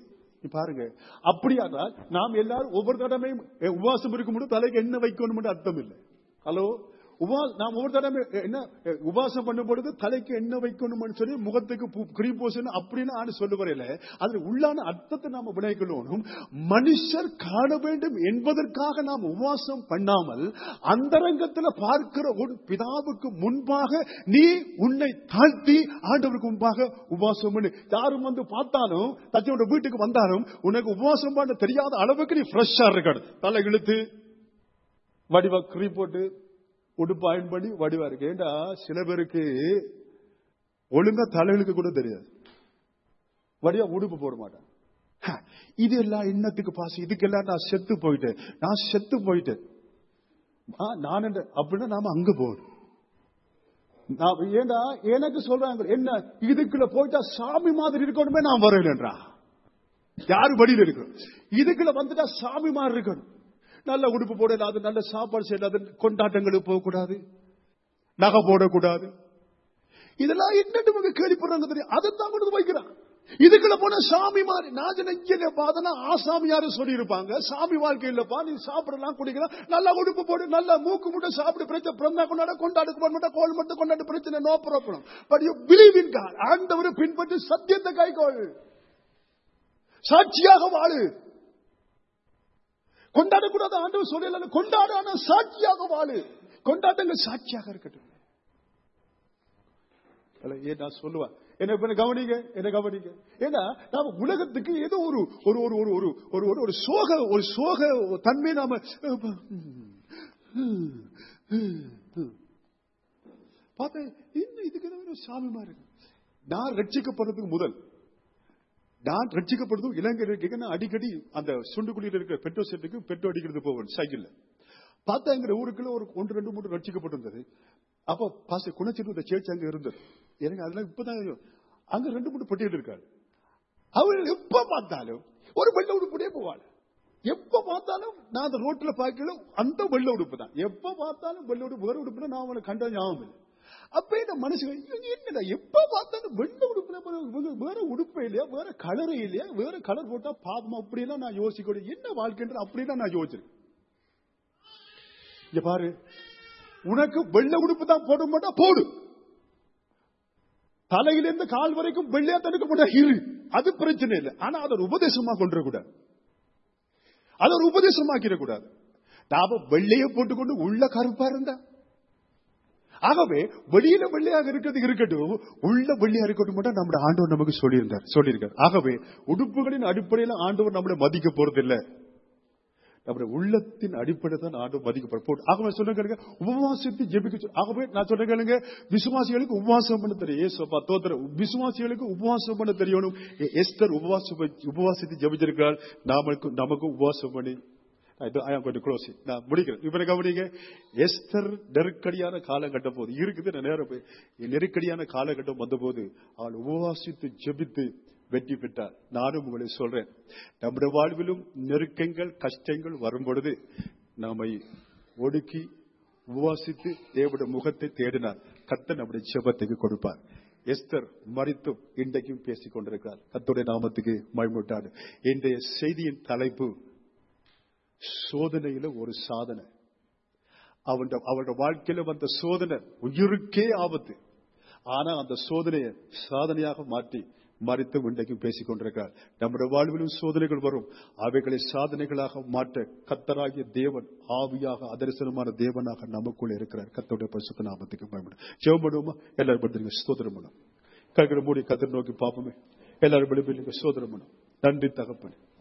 நீ பாருங்க அப்படியானால் நாம் எல்லாரும் ஒவ்வொரு தடவையும் எ, உபவாசம் இருக்கும்போது தலைக்கு என்ன வைக்கணும் அர்த்தம் இல்லை ஹலோ உபா நாம் ஒவ்வொரு தடவை என்ன எ, உபவாசம் பண்ணும் பொழுது தலைக்கு என்ன வைக்கணும்னு சொல்லி முகத்துக்கு கிரீம் போசன் அப்படின்னு ஆண்டு சொல்ல வரையில அது உள்ளான அர்த்தத்தை நாம விளைக்கணும் மனுஷர் காண வேண்டும் என்பதற்காக நாம் உபவாசம் பண்ணாமல் அந்தரங்கத்துல பார்க்கிற ஒரு பிதாவுக்கு முன்பாக நீ உன்னை தாழ்த்தி ஆண்டவருக்கு முன்பாக உபவாசம் பண்ணு யாரும் வந்து பார்த்தாலும் தச்சோட வீட்டுக்கு வந்தாலும் உனக்கு உபவாசம் பண்ண தெரியாத அளவுக்கு நீ ஃப்ரெஷ்ஷா இருக்கணும் தலை இழுத்து வடிவா குறி போட்டு உடுப்பு அயன் பண்ணி வடிவா இருக்கு ஏண்டா சில பேருக்கு ஒழுங்கா தலைகளுக்கு கூட தெரியாது வடிவா உடுப்பு போட மாட்டான் ஹ, இது எல்லாம் என்னத்துக்கு பாசு இதுக்கெல்லாம் நான் செத்து போயிட்டேன் நான் செத்து போயிட்டேன் ஆ, நான் என்ன அப்படின்னா நாம அங்க போகணும் நான் ஏண்டா எனக்கு சொல்றாங்க என்ன இதுக்குள்ள போயிட்டா சாமி மாதிரி இருக்கணுமே நான் வரலன்றா யாரு வழியில் இருக்கணும் இதுக்குள்ள வந்துட்டா சாமி மாதிரி இருக்கணும் நல்ல உடுப்பு போடலாது நல்ல சாப்பாடு செய்யலாது கொண்டாட்டங்களுக்கு போகக்கூடாது நகை போடக்கூடாது இதெல்லாம் என்னட்டு நமக்கு கேள்விப்படுறாங்க தெரியும் அதைத்தான் கொண்டு வந்து வைக்கிறான் இதுக்குள்ள போன சாமி மாதிரி நான் நினைக்கல பார்த்தனா ஆசாமி யாரும் சொல்லி இருப்பாங்க சாமி வாழ்க்கை இல்லப்பா நீ சாப்பிடலாம் குடிக்கலாம் நல்லா உடுப்பு போடு நல்லா மூக்கு முட்டை சாப்பிடு பிரச்சனை பிறந்தா கொண்டாட கொண்டாடு மட்டும் கோல் மட்டும் கொண்டாடு பிரச்சனை no problem but you believe in God ஆண்டவரை பின்பற்றி சத்தியத்தை கைகோள் சாட்சியாக வாழு கொண்டாடக்கூடாது ஆண்டவர் சொல்லல கொண்டாட ஆனா சாட்சியாக வாழு கொண்டாட்டங்கள் சாட்சியாக இருக்கட்டும் அல்ல, ஏன் நான் சொல்லுவேன் என்ன இப்ப என்ன கவனிங்க என்ன கவனிங்க ஏன்னா நாம உலகத்துக்கு ஏதோ ஒரு ஒரு ஒரு ஒரு ஒரு ஒரு ஒரு ஒரு சோக ஒரு சோக தன்மை நாம பார்த்தேன் இன்னும் இதுக்கு என்ன ஒரு சாமி மாதிரி இருக்கு. நான் ரட்சிக்கப்படுறதுக்கு முதல் நான் ரட்சிக்கப்படுறதும் இளைஞர்களுக்கு நான் அடிக்கடி அந்த சுண்டுக்குழியில் இருக்கிற பெட்ரோல் செட்டுக்கு பெட்ரோல் அடிக்கிறது போவேன் சைக்கிள்ல பார்த்தா எங்க ஊருக்குள்ள ஒரு ஒன்று ரெண்டு மூணு ரட்சிக்கப்பட்டிருந்தது அப்ப பாச குணச்சிட்டு இந்த சேர்ச்சி அங்க இருந்தது எனக்கு அதெல்லாம் இப்பதான் தெரியும். அங்க ரெண்டு மூணு பட்டியல் இருக்காரு அவர்கள் எப்ப பார்த்தாலும் ஒரு வெள்ள உடுப்புடே போவாள் எப்ப பார்த்தாலும் நான் அந்த ரோட்ல பார்க்கல அந்த வெள்ள உடுப்பு தான் எப்ப பார்த்தாலும் வெள்ள உடுப்பு வேற உடுப்புனா நான் அவனை கண்ட ஞாபகம் இல்லை அப்ப இந்த மனுஷங்க இவங்க என்னடா எப்ப பார்த்தாலும் வெள்ள உடுப்புல இவங்க வேற உடுப்பே இல்லையா வேற கலரே இல்லையா வேற கலர் போட்டா பாவம் அப்படியெல்லாம் நான் யோசிக்கணும் என்ன வாழ்க்கைன்ற அப்படியெல்லாம் நான் யோசிச்சிருக்கேன் இங்க பாரு உனக்கு வெள்ளை உடுப்பு தான் போட மாட்டா போடு தலையிலிருந்து கால் வரைக்கும் வெள்ளையா தடுக்க மாட்டா இரு அது பிரச்சனை இல்லை ஆனா அதை ஒரு உபதேசமா கொண்டு கூடாது அதை ஒரு உபதேசமாக்கிட கூடாது நாம வெள்ளைய போட்டுக்கொண்டு உள்ள கருப்பா இருந்தா ஆகவே வெளியில வெள்ளையாக இருக்கிறது இருக்கட்டும் உள்ள வெள்ளையா இருக்கட்டும் மட்டும் நம்முடைய ஆண்டவர் நமக்கு சொல்லியிருந்தார் சொல்லியிருக்கார் ஆகவே உடுப்புகளின் அடிப்படையில் ஆண்டவர் நம்மளை மதிக்க போறது இல்லை நம்முடைய உள்ளத்தின் அடிப்படை தான் ஆண்டு மதிக்கப்படும் ஆகவே சொல்ல கேளுங்க உபவாசத்தை ஜெபிக்க சொல்~ ஆகவே நான் சொல்ல கேளுங்க விசுவாசிகளுக்கு உபவாசம் பண்ண தெரியும் ஏசப்பா தோத்திர விசுவாசிகளுக்கு உபவாசம் பண்ண தெரியணும் எ- எஸ்தர் உபவாசம் பண்ணி- உபவாசத்தை ஜெபிச்சிருக்காள் நமக்கு நமக்கு உபவாசம் பண்ணி ஐ ஆம் going to close it. நான் முடிக்கிறேன் இப்ப என்ன கவனிங்க எஸ்தர் நெருக்கடியான காலகட்டம் போது இருக்குது நான் நேரம் போய் நெருக்கடியான காலகட்டம் வந்தபோது அவள் உபவாசித்து ஜெபித்து வெற்றி பெற்றார் நானும் உங்களை சொல்றேன் நம்முடைய வாழ்விலும் நெருக்கங்கள் கஷ்டங்கள் வரும் பொழுது நம்மை ஒடுக்கி உபவாசித்து தேவனுடைய முகத்தை தேடினார் கர்த்தர் நம்முடைய ஜெபத்துக்கு கொடுப்பார் எஸ்தர் மறித்தும் இன்றைக்கும் பேசிக் கொண்டிருக்கிறார் கர்த்தருடைய நாமத்துக்கு மயமுட்டாடு இன்றைய செய்தியின் தலைப்பு சோதனையில ஒரு சாதனை அவன் அவருடைய வாழ்க்கையில வந்த சோதனை உயிருக்கே ஆபத்து ஆனா அந்த சோதனையை சாதனையாக மாற்றி மறித்தும் இன்றைக்கும் பேசிக் கொண்டிருக்கிறார் நம்முடைய வாழ்விலும் சோதனைகள் வரும் அவைகளை சாதனைகளாக மாற்ற கத்தராகிய தேவன் ஆவியாக அதரிசனமான தேவனாக நமக்குள்ள இருக்கிறார் கத்தோடைய பரிசுத்த நாமத்துக்கு பயன்படும் ஜெபம் பண்ணுவோமா எல்லாரும் படுத்துருங்க ஸ்தோத்திரம் பண்ணும் கற்கிற மூடி கத்தர் நோக்கி பார்ப்போமே எல்லாரும் விடுப்பில் சோதரம் பண்ணும் நன்றி தகப்பனே